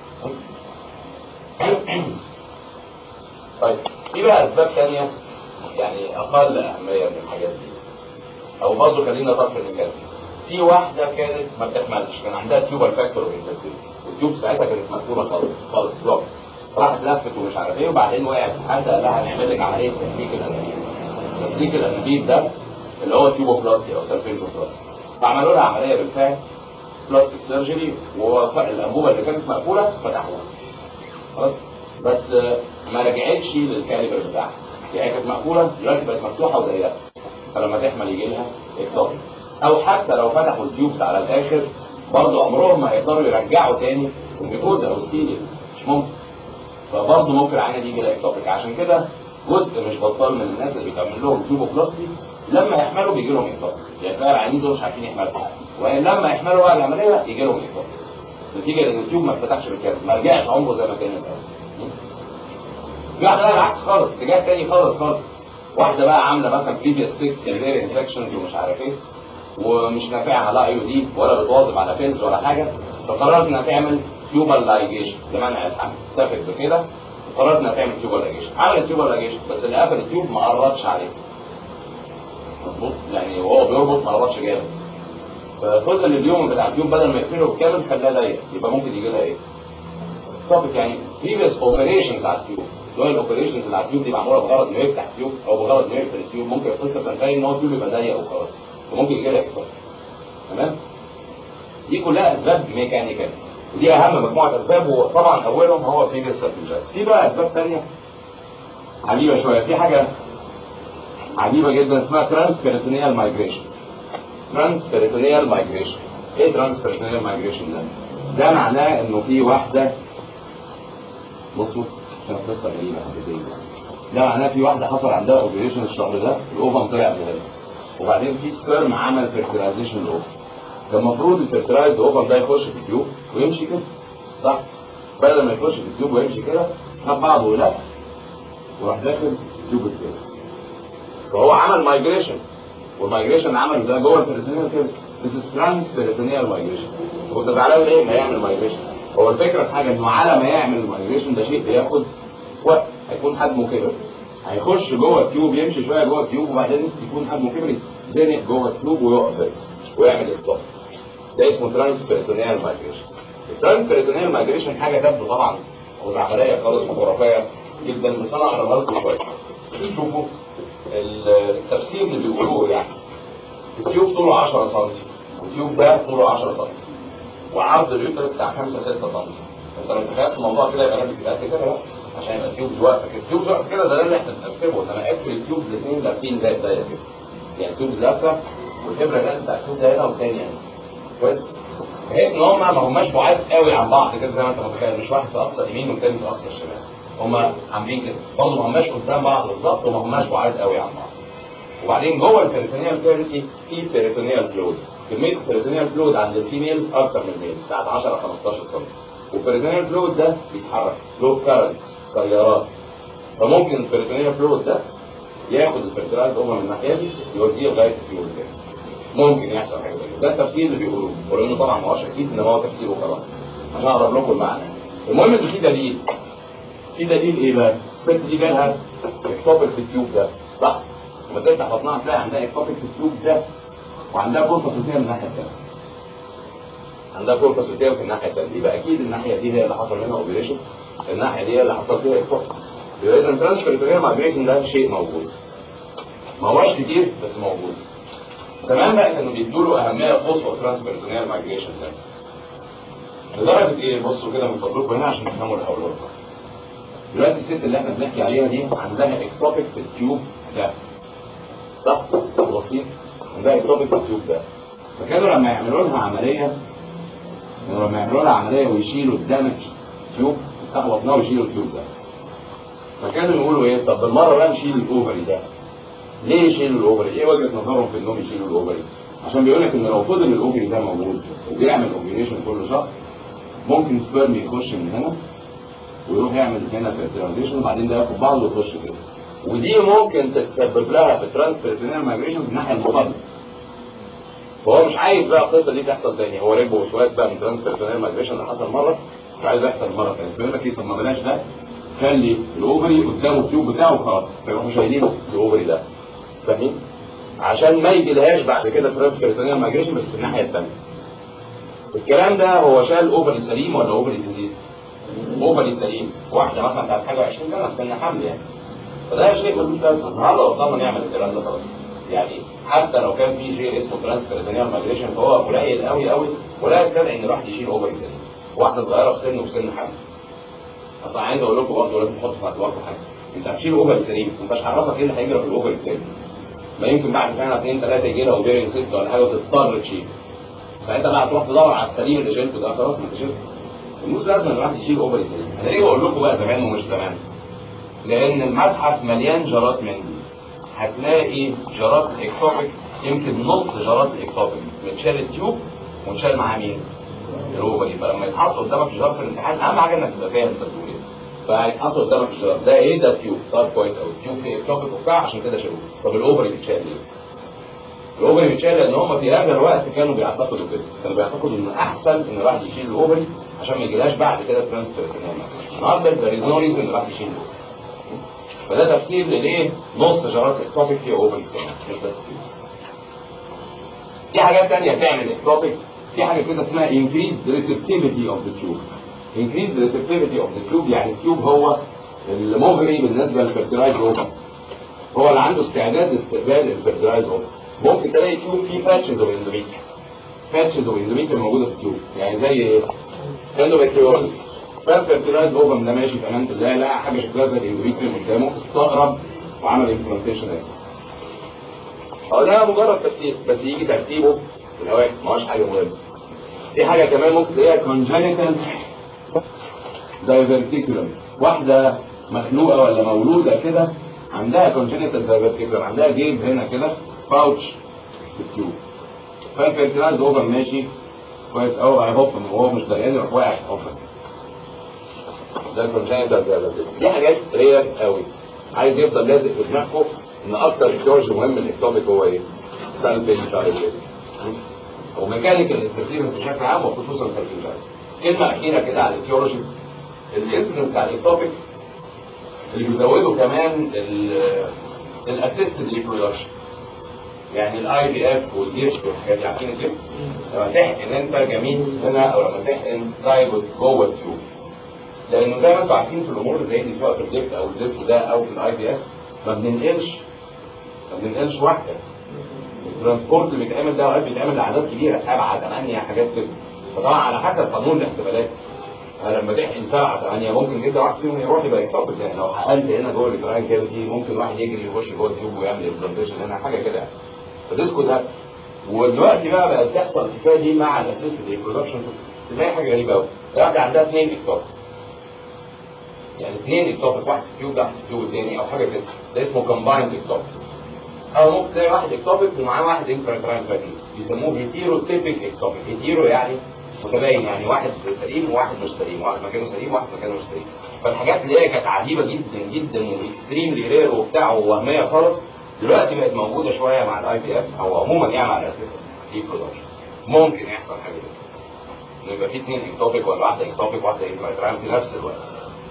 طيب في بقى اسباب ثانيه يعني اقل اهميه من الحاجات دي او برضه خلينا طرف الميكانيكال في واحده كانت ما بتحملش كان عندها تيوبر فاكتور انفيرتيليتي والتيوب ساعتها كانت مقفوله خالص خالص بلوك راحت لفت ومش عارف ايه وبعدين وقعت في حد قال لها هنعمل لك عمليه تسليك الانابيب تسليك الانابيب ده اللي هو تيوبوبلاستي او سلفينجوبلاستي فعملوا لها عمليه بالفعل بلاستيك سيرجري والانبوبه اللي كانت مقفوله فتحوها خلاص بس ما رجعتش للكاليبر بتاعها يعني كانت مقفوله دلوقتي بقت مفتوحه وضيقه فلما تحمل يجي لها اكتوبيك او حتى لو فتحوا التيوبس على الاخر برضه عمرهم ما هيقدروا يرجعوا تاني الجلوكوز او السيليا مش ممكن فبرضه ممكن العينه دي يجي لها اكتوبيك عشان كده جزء مش بطال من الناس اللي بيتعمل لهم تيوبوبلاستي لما يحملوا بيجي لهم اكتوبيك يعني تلاقي العيانين دول مش عارفين يحملوا ولما يحملوا بقى العمليه يجي لهم اكتوبيك نتيجه ان التيوب ما اتفتحش بالكامل ما رجعش عمره زي ما كان الاول في واحده بقى العكس خالص اتجاه تاني خالص خالص واحده بقى عامله مثلا بريفيوس 6 سيفير انفكشنز ومش عارف ايه ومش نافعها لا اي دي ولا بتواظب على بيلز ولا حاجه فقررت انها تعمل تيوبال لايجيشن لمنع الحمل اتفقت بكده وقررت انها تعمل تيوبال لايجيشن عملت تيوبال لايجيشن بس اللي قفل التيوب ما قربش عليه مظبوط يعني وهو بيربط ما قربش جامد فكل اليوم بتاع التيوب بدل ما يقفله بالكامل خلاه ضيق يبقى ممكن يجي لها ايه؟ توبيك يعني previous operations على التيوب اللي هو الاوبريشنز اللي على التيوب دي معموله بغرض انه يفتح تيوب او بغرض انه يقفل التيوب ممكن القصه تنتهي ان هو التيوب يبقى ضيق وخلاص وممكن يجي لها اكتر تمام دي كلها اسباب ميكانيكال ودي اهم مجموعه اسباب وطبعا اولهم هو previous circumstances في بقى اسباب ثانيه عجيبه شويه في حاجه عجيبه جدا اسمها transperitoneal migration transperitoneal migration ايه transperitoneal migration ده؟ ده معناه انه في واحده بصوا عشان قصه غريبه حبتين ده معناه في واحده حصل عندها اوبريشن الشهر ده الاوفم طلع بهذا وبعدين في سبيرم عمل فيرتلايزيشن الاوفم كان المفروض الفيرتلايز اوفم ده يخش في التيوب ويمشي كده صح بدل ما يخش في التيوب ويمشي كده خد بعضه ولف وراح داخل التيوب التاني فهو عمل مايجريشن والمايجريشن عمل ده جوه البريتونيال كده This is transperitoneal migration وانت زعلان ليه؟ هيعمل مايجريشن هو الفكره في حاجه انه على ما يعمل المايجريشن ده شيء بياخد وقت هيكون حجمه كبر هيخش جوه التيوب يمشي شويه جوه التيوب وبعدين يكون حجمه كبر يتزنق جوه التيوب ويقف ويعمل اطلاق ده اسمه ترانسبيريتونيال مايجريشن الترانسبيريتونيال مايجريشن حاجه تبدو طبعا خزعبليه خالص وخرافيه جدا بس انا اقربها لكم شويه شوفوا التفسير اللي بيقولوه يعني التيوب طوله 10 سم والتيوب ده طوله 10 سم وعرض اليوترس بتاع 5 6 سم انت لو تخيلت الموضوع كده يبقى لازم يبقى قد كده بقى عشان يبقى تيوبز واقفه كده تيوبز واقفه كده ده اللي احنا بنحسبه انما اقفل التيوبز الاثنين لافين زي الدايره كده يعني تيوبز لافه والابره اللي بتاع التيوب ده هنا والتاني يعني كويس بحيث ان هم ما هماش بعاد قوي عن بعض كده زي ما انت متخيل مش واحد في اقصى يمين والتاني في اقصى شمال هم عاملين كده برضه ما هماش قدام بعض بالظبط وما هماش بعاد قوي عن بعض وبعدين جوه البيريتونيال كافيتي في بيريتونيال فلويد كميه البيريتونيال فلويد عند الفيميلز اكتر من الميلز بتاعت 10 15 سم والبيريتونيال فلويد ده بيتحرك له كارنتس تيارات فممكن البيريتونيال فلويد ده ياخد الفيرتلايز اوفر من الناحيه دي يوديه لغايه الفيول ده ممكن يحصل حاجه زي كده ده التفسير اللي بيقولوه ولانه طبعا ما هوش اكيد ان هو تفسير وخلاص انا هقرب لكم المعنى المهم ان في دليل في دليل ايه بقى؟ الست دي جالها اكتوبك في التيوب ده صح؟ لما تفتح بطنها تلاقي عندها اكتوبك في التيوب ده وعندها كوربا صوتيه من الناحيه الثانيه عندها كوربا صوتيه في الناحيه الثانيه يبقى اكيد الناحيه دي هي اللي حصل منها اوبريشن الناحيه دي هي اللي حصل فيها اكتوبك يبقى اذا ترانسفير مايجريشن ده شيء موجود ما هوش كتير بس موجود زمان بقى كانوا بيدوا له اهميه قصوى ترانسبيرتونيال مايجريشن ده لدرجه ايه بصوا كده من فضلكم هنا عشان تفهموا اللي هقوله لكم دلوقتي الست اللي احنا بنحكي عليها دي عندها اكتوبيك في التيوب ده صح بسيط عندها اكتوبيك في التيوب ده فكانوا لما يعملوا لها عمليه كانوا لما يعملوا لها عمليه ويشيلوا الدمج تيوب يفتحوا بطنها ويشيلوا التيوب ده فكانوا يقولوا ايه طب بالمره بقى نشيل الاوفري ده ليه يشيلوا الاوفري؟ ايه وجهه نظرهم في انهم يشيلوا الاوفري؟ عشان بيقول لك ان لو فضل الاوفري ده موجود وبيعمل اوفريشن كل شهر ممكن سبيرم يخش من هنا ويروح يعمل هنا فيرتيلايزيشن وبعدين ده ياخد بعضه ويخش كده ودي ممكن تتسبب لها في ترانسبيرتينال مايجريشن في الناحيه المقابله فهو مش عايز بقى القصه دي تحصل تاني هو ريبو وسواس بقى من ترانسبيرتينال مايجريشن اللي حصل مره مش عايز يحصل مره ثانيه فيقول لك ايه طب ما بلاش ده خلي الاوفري قدامه التيوب بتاعه وخلاص فيروحوا شايلين الاوفري ده فاهمين؟ عشان ما يجيلهاش بعد كده ترانسبيرتونيال مايجريشن بس في الناحيه الثانيه. الكلام ده هو شال اوفري سليم ولا اوفري ديزيز؟ اوفري سليم، واحده مثلا بتاعت حاجه 20 سنه في سن حمل يعني. فده شيء ملوش لازمه، النهارده بطلنا نعمل الكلام ده خلاص. يعني حتى لو كان في شيء اسمه ترانسبيرتونيال مايجريشن فهو قليل قوي قوي ولا يستدعي ان الواحد يشيل اوفري سليم. واحده صغيره في سن وفي سن حمل. اصل عايز اقول لكم برضه لازم تحطوا في اعتباركم حاجه. انت هتشيل اوفري سليم، انت مش عارفك ايه اللي هيجرى في الاوفري التاني. ما يمكن بعد سنه اثنين ثلاثه يجي لها اوبيرينج سيست ولا حاجه وتضطر تشيل ساعتها بقى تروح تدور على السليم اللي شلته ده خلاص ما انت شلته مش لازم ان الواحد يشيل اوفري سليم انا ليه بقول لكم بقى زمان ومش زمان لان المتحف مليان جرات من دي هتلاقي جرات اكتوبيك يمكن نص جرات الاكتوبيك متشال التيوب ومتشال معاه مين؟ الاوفري فلما يتحط قدامك جرار في الامتحان اهم حاجه انك تبقى فاهم انت بتقول ايه فهيتحط قدامك الجرار ده ايه ده التيوب طب كويس قوي التيوب فيه اكتوبيك وبتاع عشان كده شالوه طب الاوفري بيتشال ليه؟ الاوفري بيتشال لان هم في هذا الوقت كانوا بيعتقدوا كده كانوا بيعتقدوا ان احسن ان الواحد يشيل الاوفري عشان ما يجيلهاش بعد كده ترانسفير النهارده there is no reason ان الواحد يشيل الاوفري فده تفسير لليه نص جرات اكتوبيك فيه اوفري مش بس كده في حاجات تانية تعمل اكتوبيك في حاجه كده اسمها increased receptivity of the tube increased receptivity of the tube يعني التيوب هو المغري بالنسبه للفيرتلايز اوفر هو اللي عنده استعداد لاستقبال الفيرتلايز اوفر ممكن تلاقي تيوب فيه باتشز اوف اندوميتريا باتشز اوف اندوميتريا موجوده في التيوب يعني زي ايه؟ اندوميتريوزس فالفيرتلايز اوفر ده ماشي في امان الله لا حاجه شكلها زي الاندوميتريوم قدامه استغرب وعمل امبلانتيشن هو ده مجرد تفسير بس يجي ترتيبه في الهواء ما هوش حاجه مهمه في حاجه كمان ممكن تلاقيها كونجنتال دايفرتيكولم واحده مخلوقه ولا مولوده كده عندها كونجنتال دايفرتيكولم عندها جيب هنا كده باوتش في التيوب فالفيرتلايز اوفر ماشي كويس قوي هيهوب وهو مش دريان يروح واقع في الحفره ده الكونجنتال دايفرتيكولم دي حاجات رير قوي عايز يفضل لازق في دماغكم ان اكتر اكتوج مهم الاكتوبيك هو ايه؟ سالفين مش عارف ايه وميكانيكال انترفيرنس بشكل عام وخصوصا سالفين كلمه اخيره كده على الايتيولوجي الانسيدنس بتاع الاكتوبيك اللي بيزودوا كمان الاسيستد ريبرودكشن يعني الاي بي اف والجيش والحاجات دي عارفين كده لما تحقن انت جميل هنا او لما تحقن زايجوت جوه التيوب لانه زي ما انتم عارفين في الامور اللي زي دي سواء في الجبت او الزفت ده او في الاي بي اف ما بننقلش ما بننقلش واحده الترانسبورت اللي بيتعمل ده اوقات بيتعمل لاعداد كبيره سبعه ثمانيه حاجات كده فطبعا على حسب قانون الاحتمالات لما تحقن سبعه ثمانيه ممكن جدا واحد فيهم يروح يبقى اكتوبك يعني لو حقنت هنا جوه الجراين كافيتي ممكن واحد يجري يخش جوه التيوب ويعمل امبلانتيشن هنا حاجه كده يعني فديسكو ده ودلوقتي بقى بقت تحصل الحكايه دي مع الاسيست ريبرودكشن تلاقي حاجه غريبه قوي واحده عندها اثنين اكتوبك يعني اثنين اكتوبك واحد في التيوب ده واحد في التيوب الثاني او حاجه كده ده اسمه كومبايند اكتوبك او ممكن تلاقي واحد اكتوبك ومعاه واحد انتراكراين فاجيس بيسموه هيتيرو تيبك اكتوبك هيتيرو يعني متباين يعني واحد سليم وواحد مش سليم واحد مكانه سليم وواحد مكانه مش سليم فالحاجات اللي هي كانت عجيبه جدا جدا واكستريملي رير وبتاع ووهميه خالص دلوقتي بقت موجوده شويه مع الاي بي اف او عموما يعني مع الاسيستنت دي برودكشن ممكن يحصل حاجه زي كده انه يبقى في اثنين اكتوبيك ولا واحده اكتوبيك واحده انتراكراين في نفس الوقت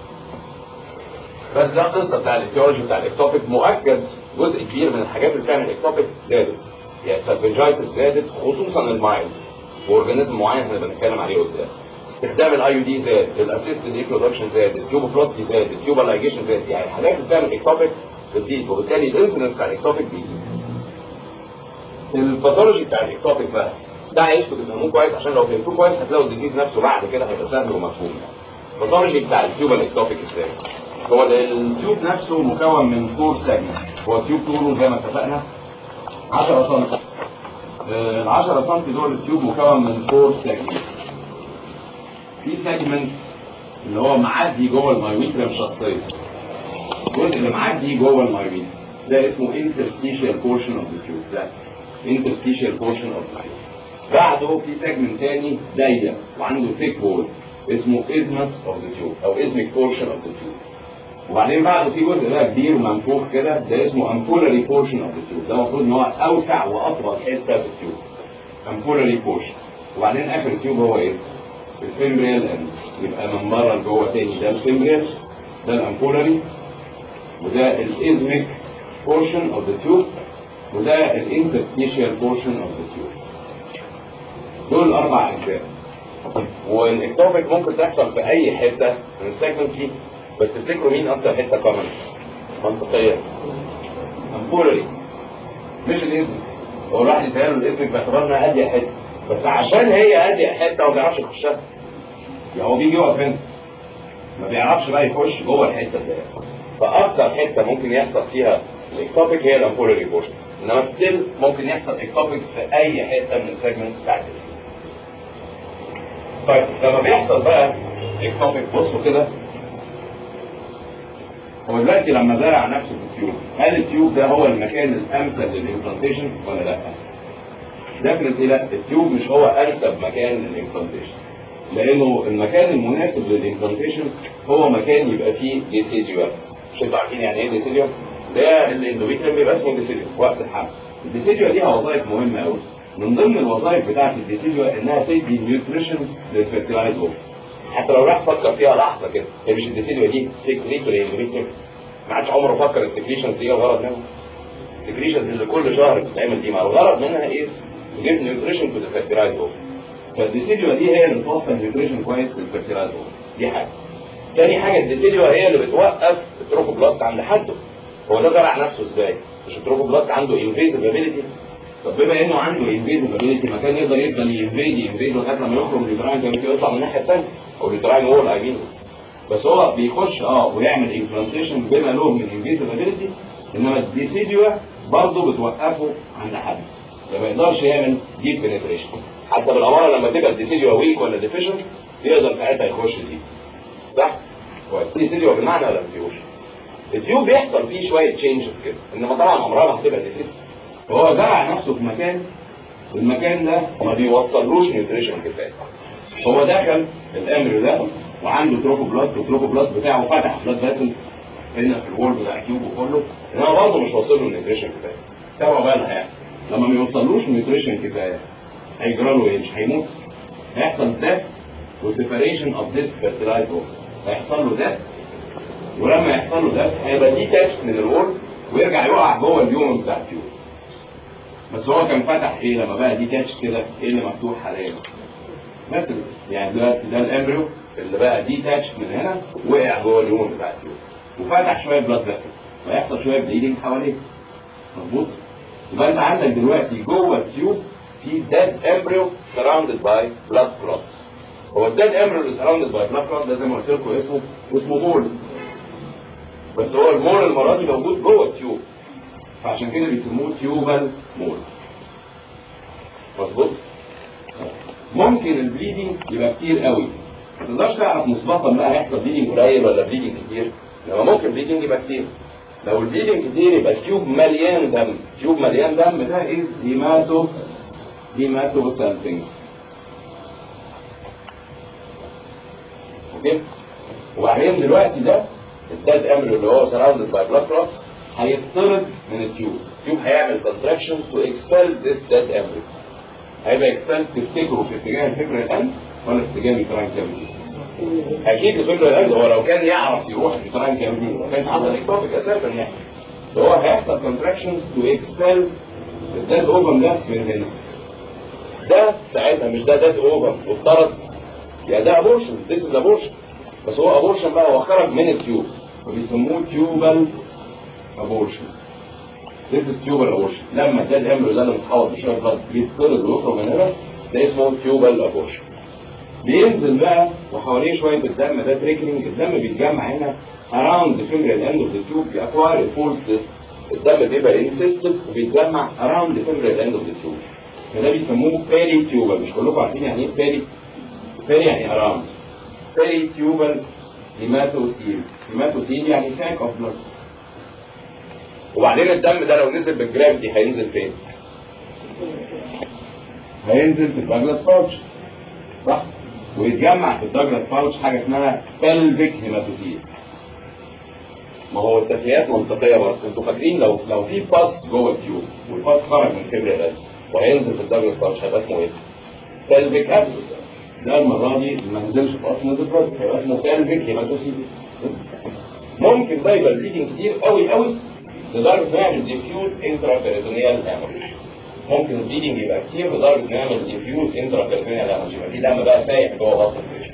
بس ده القصه بتاع الايتيولوجي بتاع الاكتوبيك مؤكد جزء كبير من الحاجات اللي بتعمل اكتوبيك زادت يعني السلفنجايتس زادت خصوصا المايلد واورجانيزم معين احنا بنتكلم عليه قدام استخدام الاي يو دي زاد الاسيستد ريبرودكشن زاد التيوب بلاستي زاد التيوب لايجيشن زاد يعني الحاجات اللي بتعمل اكتوبيك بتزيد وبالتالي الانسلنس بتاع الاكتوبيك بيزيد الباثولوجي بتاع الاكتوبيك بقى ده عايزكم تفهموه كويس عشان لو فهمتوه كويس هتلاقوا الديزيز نفسه بعد كده هيبقى سهل ومفهوم يعني الباثولوجي بتاع التيوب الاكتوبيك ازاي هو التيوب نفسه مكون من فور سيجمنت هو التيوب طوله زي ما اتفقنا 10 سم ال 10 سم دول التيوب مكون من فور سيجمنت في سيجمنت اللي هو معدي جوه المايويتريم شخصيا الجزء اللي معدي جوه المايويتريم ده اسمه interstitial portion of the tube ده interstitial portion of the tube بعده في سيجمنت تاني ضيق وعنده thick wall اسمه isthmus of the tube او isthmic portion of the tube وبعدين بعده في جزء بقى كبير ومنفوخ كده ده اسمه ampullary portion of the tube ده المفروض ان هو اوسع واطول حته في التيوب ampullary portion وبعدين اخر التيوب هو ايه؟ الفيمبريال اند يبقى من بره لجوه تاني ده الفيمبريال ده الامبولاري وده الازميك portion of the tube وده الانترستيشيال portion of the tube دول اربع اجزاء والاكتوبيك ممكن تحصل في اي حته من السيجمنت دي بس تفتكروا مين اكتر حته كومن منطقيه امبولاري مش الازمك هو الواحد يتهيأله الازمك باعتبار انها اضيق حته بس عشان هي اضيق حته وما بيعرفش يخشها يعني هو بيجي يقف هنا ما بيعرفش بقى يخش جوه الحته دي فاكتر حته ممكن يحصل فيها الاكتوبيك هي الامبولاري بورشن انما ستيل ممكن يحصل اكتوبيك في اي حته من السيجمنتس بتاعت طيب لما بيحصل بقى اكتوبيك بصوا كده هو دلوقتي لما زرع نفسه في التيوب هل التيوب ده هو المكان الامثل للامبلانتيشن ولا لا؟ ديفنتلي لا التيوب مش هو انسب مكان للامبلانتيشن لانه المكان المناسب للامبلانتيشن هو مكان يبقى فيه ديسيديوم مش انتوا عارفين يعني ايه ديسيديوم؟ ده الاندوميتريوم بيبقى اسمه ديسيديوم وقت الحمل الديسيديوم ليها وظائف مهمه قوي من ضمن الوظائف بتاعت الديسيديوم انها تدي نيوتريشن للفيرتيلايز اوفر حتى لو راح فكر فيها لحظه كده هي مش الديسيديوم دي سيكريتوري اندوميتريوم ما عادش عمره فكر السكريشنز دي الغرض منها السكريشنز اللي كل شهر بتتعمل دي مع الغرض منها ايه to give nutrition to the fertilized ovum فالديسيديوم دي هي اللي بتوصل نيوتريشن كويس للفيرتيلايز اوفم دي حاجه تاني حاجه الديسيديوم هي اللي بتوقف التروفوبلاست عند حده هو ده زرع نفسه ازاي مش التروفوبلاست عنده انفيزيف ابيليتي طب بما انه عنده انفيزيف ابيليتي ما كان يقدر يفضل ينفيد ينفيد لغايه لما يخرج اليوتراين كان يطلع من الناحيه الثانيه او اليوتراين وول اي مين بس هو بيخش اه ويعمل امبلانتيشن بما له من انفيزيف ابيليتي انما الديسيديوم برضه بتوقفه عند حد ما يقدرش يعمل ديب بنتريشن حتى بالاماره لما تبقى الديسيديو ويك ولا ديفيشنت يقدر ساعتها يخش دي صح؟ كويس ديسيديو بالمعنى ولا ما فيهوش؟ التيوب بيحصل فيه شويه تشينجز كده انما طبعا عمرها ما هتبقى ديسيديو فهو زرع نفسه في مكان والمكان ده ما بيوصلوش نيوتريشن كفايه هو دخل الامريو ده وعنده تروفوبلاست والتروفوبلاست بتاعه فتح بلاد فاسلز هنا في الوول بتاع التيوب وكله انما برضه مش واصل له نيوتريشن كفايه تابعوا بقى اللي هيحصل لما ما يوصلوش نيوتريشن كفايه هيجرى له ايه؟ مش هيموت هيحصل ديث وسيبريشن اوف ذيس فيرتيلايز هيحصل له ديث ولما يحصل له ديث هيبقى دي تاتش من الورد ويرجع يقع جوه اليوم بتاع التيوب بس هو كان فتح ايه لما بقى دي تاتش كده ايه اللي مفتوح حاليا بس يعني دلوقتي ده الامبريو اللي بقى دي تاتش من هنا وقع جوه اليوم بتاع التيوب وفتح شويه بلاد فيسلز ويحصل شويه بليدنج حواليه مظبوط يبقى انت عندك دلوقتي جوه التيوب في dead embryo surrounded by blood clots هو الديد امبريو اللي سراوندد باي بلاك كلوت ده زي ما قلت لكم اسمه اسمه مول بس هو المول المره دي موجود جوه التيوب فعشان كده بيسموه تيوبال مول مظبوط ممكن البليدنج يبقى كتير قوي ما تقدرش تعرف مسبقا بقى هيحصل بليدنج قليل ولا بليدنج كتير لما ممكن بليدنج يبقى كتير لو البليدنج كتير يبقى التيوب مليان دم تيوب مليان دم ده از هيماتو هيماتو سامثينجز اوكي وبعدين دلوقتي ده الداد امر اللي هو سراوندد باي بلاك كلوت هيطرد من التيوب التيوب هيعمل كونتراكشن تو اكسبل ذس داد امر هيبقى اكسبل تفتكره في اتجاه الفكر الان ولا في اتجاه الفران كامل اكيد الفكر الان هو لو كان يعرف يروح في فران كامل كان حصل اكتوبيك اساسا يعني فهو هيحصل كونتراكشنز تو اكسبل الداد اوفم ده من هنا ده ساعتها مش ده داد اوفم واضطرد يعني ده ابورشن ذيس از ابورشن بس هو ابورشن بقى هو خرج من التيوب فبيسموه تيوبال ابورشن This is tubal abortion لما ده الامر ده اللي متحوط بشويه بلد يتطرد ويخرج من هنا ده اسمه تيوبال ابورشن بينزل بقى وحواليه شويه الدم ده تريكلينج الدم بيتجمع هنا around the finger end of the tube بيأكوار الفول سيست الدم بيبقى انسيستد وبيتجمع around the finger end of the tube فده بيسموه بيري تيوبال مش كلكم عارفين يعني ايه بيري بيري يعني around بيري تيوبال هيماتوسيل هيماتوسيل يعني ساك اوف بلاد وبعدين الدم ده لو نزل بالجرافيتي هينزل فين؟ هينزل في الداجلاس باوتش صح؟ ويتجمع في الداجلاس باوتش حاجه اسمها بلفيك هيماتوسيل ما هو التسميات منطقيه برضه انتوا فاكرين لو لو في باس جوه التيوب والباس خرج من فبر القلب وهينزل في الداجلاس باوتش هيبقى اسمه ايه؟ بلفيك ابسس ده المره دي ما نزلش في اصل نزل برد هيبقى اسمه بلفيك هيماتوسيل ممكن ده يبقى بليدنج كتير قوي قوي لدرجه انه يعمل ديفيوز انترا بيريتونيال هاموريج ممكن البليدنج يبقى كتير لدرجه انه يعمل ديفيوز انترا بيريتونيال هاموريج يبقى في دم بقى سايح جوه بطن الفيش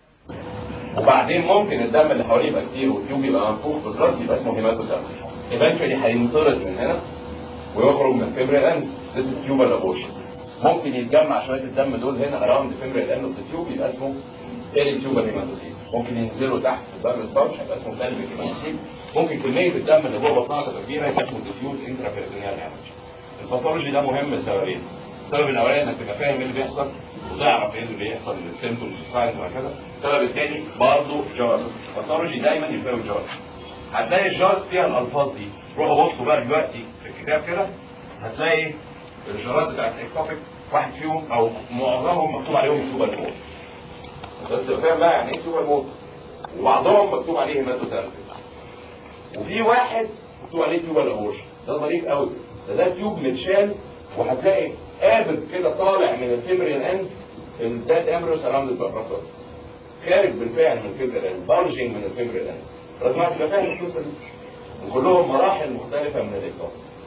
وبعدين ممكن الدم اللي حواليه يبقى كتير والتيوب يبقى منفوخ بالظبط يبقى اسمه هيماتوسامس ايفنشولي هينطرد من هنا ويخرج من فبر الاند This is tubal abortion ممكن يتجمع شويه الدم دول هنا اراوند فبر الاند اوف التيوب يبقى اسمه تاني تيوبال هيماتوسيل ممكن ينزلوا تحت في الدم سباوش هيبقى اسمه تاني هيماتوسيل ممكن كميه الدم اللي جوه بطنها تبقى كبيره يبقى اسمه ديفيوز انترا بيريتونيال هامج الباثولوجي ده مهم لسببين السبب الاولاني انك تبقى فاهم ايه اللي بيحصل وتعرف ايه اللي بيحصل من السيمتومز والساينز وهكذا السبب الثاني برضه جارز الباثولوجي دايما يساوي جارز هتلاقي الجارز فيها الالفاظ دي روحوا بصوا بقى دلوقتي في الكتاب كده هتلاقي الجارات بتاعت الاكتوبيك واحد فيهم او معظمهم مكتوب عليهم سوبر الموت بس تبقى فاهم بقى يعني ايه سوبر الموت وبعضهم مكتوب عليه هيماتوسالفيس وفي واحد مكتوب عليه تيوبال ابورشن ده ظريف قوي ده ده تيوب متشال وهتلاقي قابض كده طالع من الفيمريال اند الدات امبريوس اراوند البرافات خارج بالفعل من الفيمريال اند بارجنج من الفيمريال اند لازم تبقى فاهم القصه دي وكلهم مراحل مختلفه من الاكتوب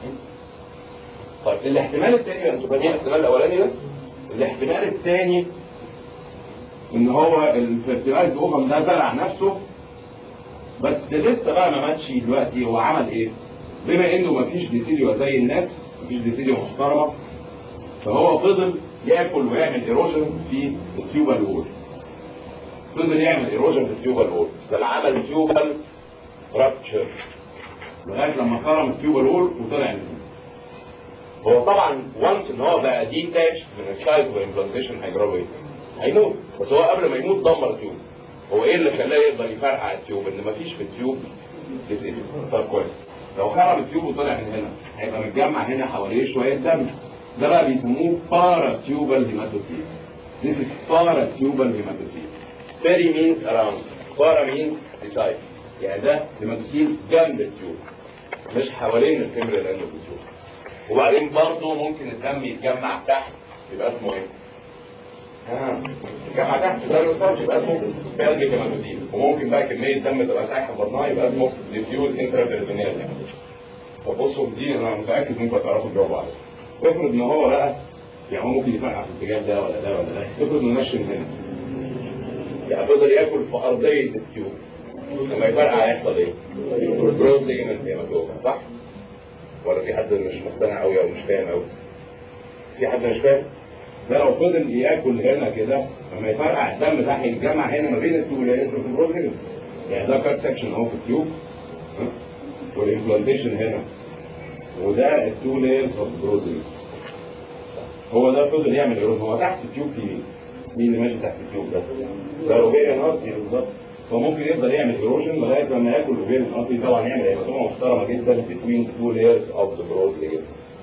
طيب الاحتمال الثاني انتوا فاهمين الاحتمال الاولاني ده الاحتمال الثاني ان هو الفيرتيلايز اوفم ده زرع نفسه بس لسه بقى ما ماتش دلوقتي هو عمل ايه؟ بما انه ما فيش ديسيديو زي الناس ما فيش ديسيديو محترمه فهو فضل ياكل ويعمل ايروجن في التيوبال وول فضل يعمل ايروجن في التيوبال وول ده عمل تيوبال فراكتشر لغايه لما خرم التيوبال وول وطلع منه هو طبعا وانس ان هو بقى ديتاش من السايت والامبلانتيشن هيجرى ايه؟ هيموت بس هو قبل ما يموت دمر التيوب هو ايه اللي خلاه يقدر يفرقع التيوب ان مفيش في التيوب ديسيديو طب كويس لو خرب التيوب وطلع من هنا هيبقى متجمع هنا حواليه شويه دم ده بقى بيسموه بارا تيوبال هيماتوسيل This is paratubal hematocele. Peri means around. Para means beside. يعني ده هيماتوسيل جنب التيوب مش حوالين الفيمرال اند اوف التيوب. وبعدين برضه ممكن الدم يتجمع تحت يبقى اسمه ايه؟ آه. يتجمع تحت ده الريسبونس يبقى اسمه بلجيك هيماتوسيل وممكن بقى كميه دم تبقى سايحه في بطنها يبقى اسمه ديفيوز انترافيرتونيال طب بصوا دي انا متاكد انكم هتعرفوا تجاوبوا عليها. افرض ان هو بقى يعني هو ممكن يفرقع في الاتجاه ده ولا ده ولا ده افرض انه ماشي من هنا يعني فضل ياكل في ارضيه التيوب لما يفرقع هيحصل ايه؟ برود ليجمنت هيماتوما صح؟ ولا في حد مش مقتنع قوي او مش فاهم قوي؟ في حد مش فاهم؟ ده لو فضل ياكل هنا كده لما يفرقع الدم ده هيتجمع هنا ما بين التو لايرز اوف البروتين يعني ده كات سكشن اهو في التيوب ها؟ والامبلانتيشن هنا وده التو لايرز اوف البروتين هو ده فضل يعمل ايروجن هو تحت التيوب في مين؟ مين اللي ماشي تحت التيوب ده؟ ده روبيريان ارتي بالظبط فممكن يفضل يعمل ايروجن لغايه لما ياكل روبيريان ارتي طبعا يعمل هيبقى محترمه جدا between two layers of the broad layer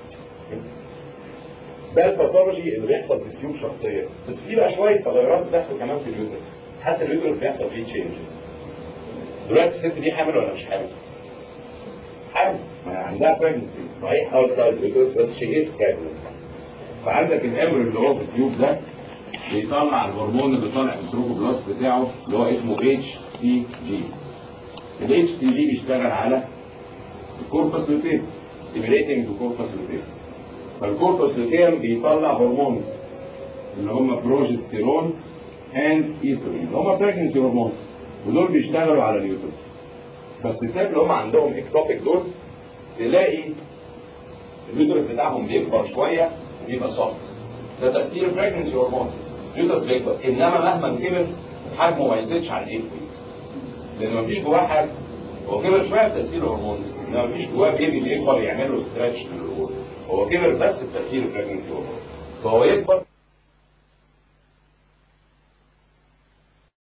ده الباثولوجي اللي بيحصل في التيوب شخصيا بس في بقى شويه تغيرات بتحصل كمان في اليوترس حتى اليوترس بيحصل فيه تشينجز دلوقتي الست دي حامل ولا مش حامل؟ حامل ما عندها pregnancy صحيح outside اليوترس بس she is pregnant فعندك الامر اللي هو في التيوب ده بيطلع الهرمون اللي طالع من التروفوبلاست بتاعه اللي هو اسمه اتش تي جي الاتش تي جي بيشتغل على الكوربس لوتيم ستيميليتنج الكوربس لوتيم فالكوربس لوتيم بيطلع هرمون اللي هم بروجستيرون اند ايستروجين اللي هم بريجنسي هرمون ودول بيشتغلوا على اليوترس بس الستات اللي هم عندهم اكتوبيك دول تلاقي اليوترس بتاعهم بيكبر شويه ويبقى صافي ده تاثير البريجنسي هرمون اليوترس بيكبر انما مهما كبر حجمه ما يزيدش عن 8 ويكس لان مفيش جواه حاجه هو كبر شويه بتاثير الهرمون انما مفيش جواه بيبي بيكبر يعمل له ستريتش للهرمون هو كبر بس بتاثير البريجنسي هرمون فهو يكبر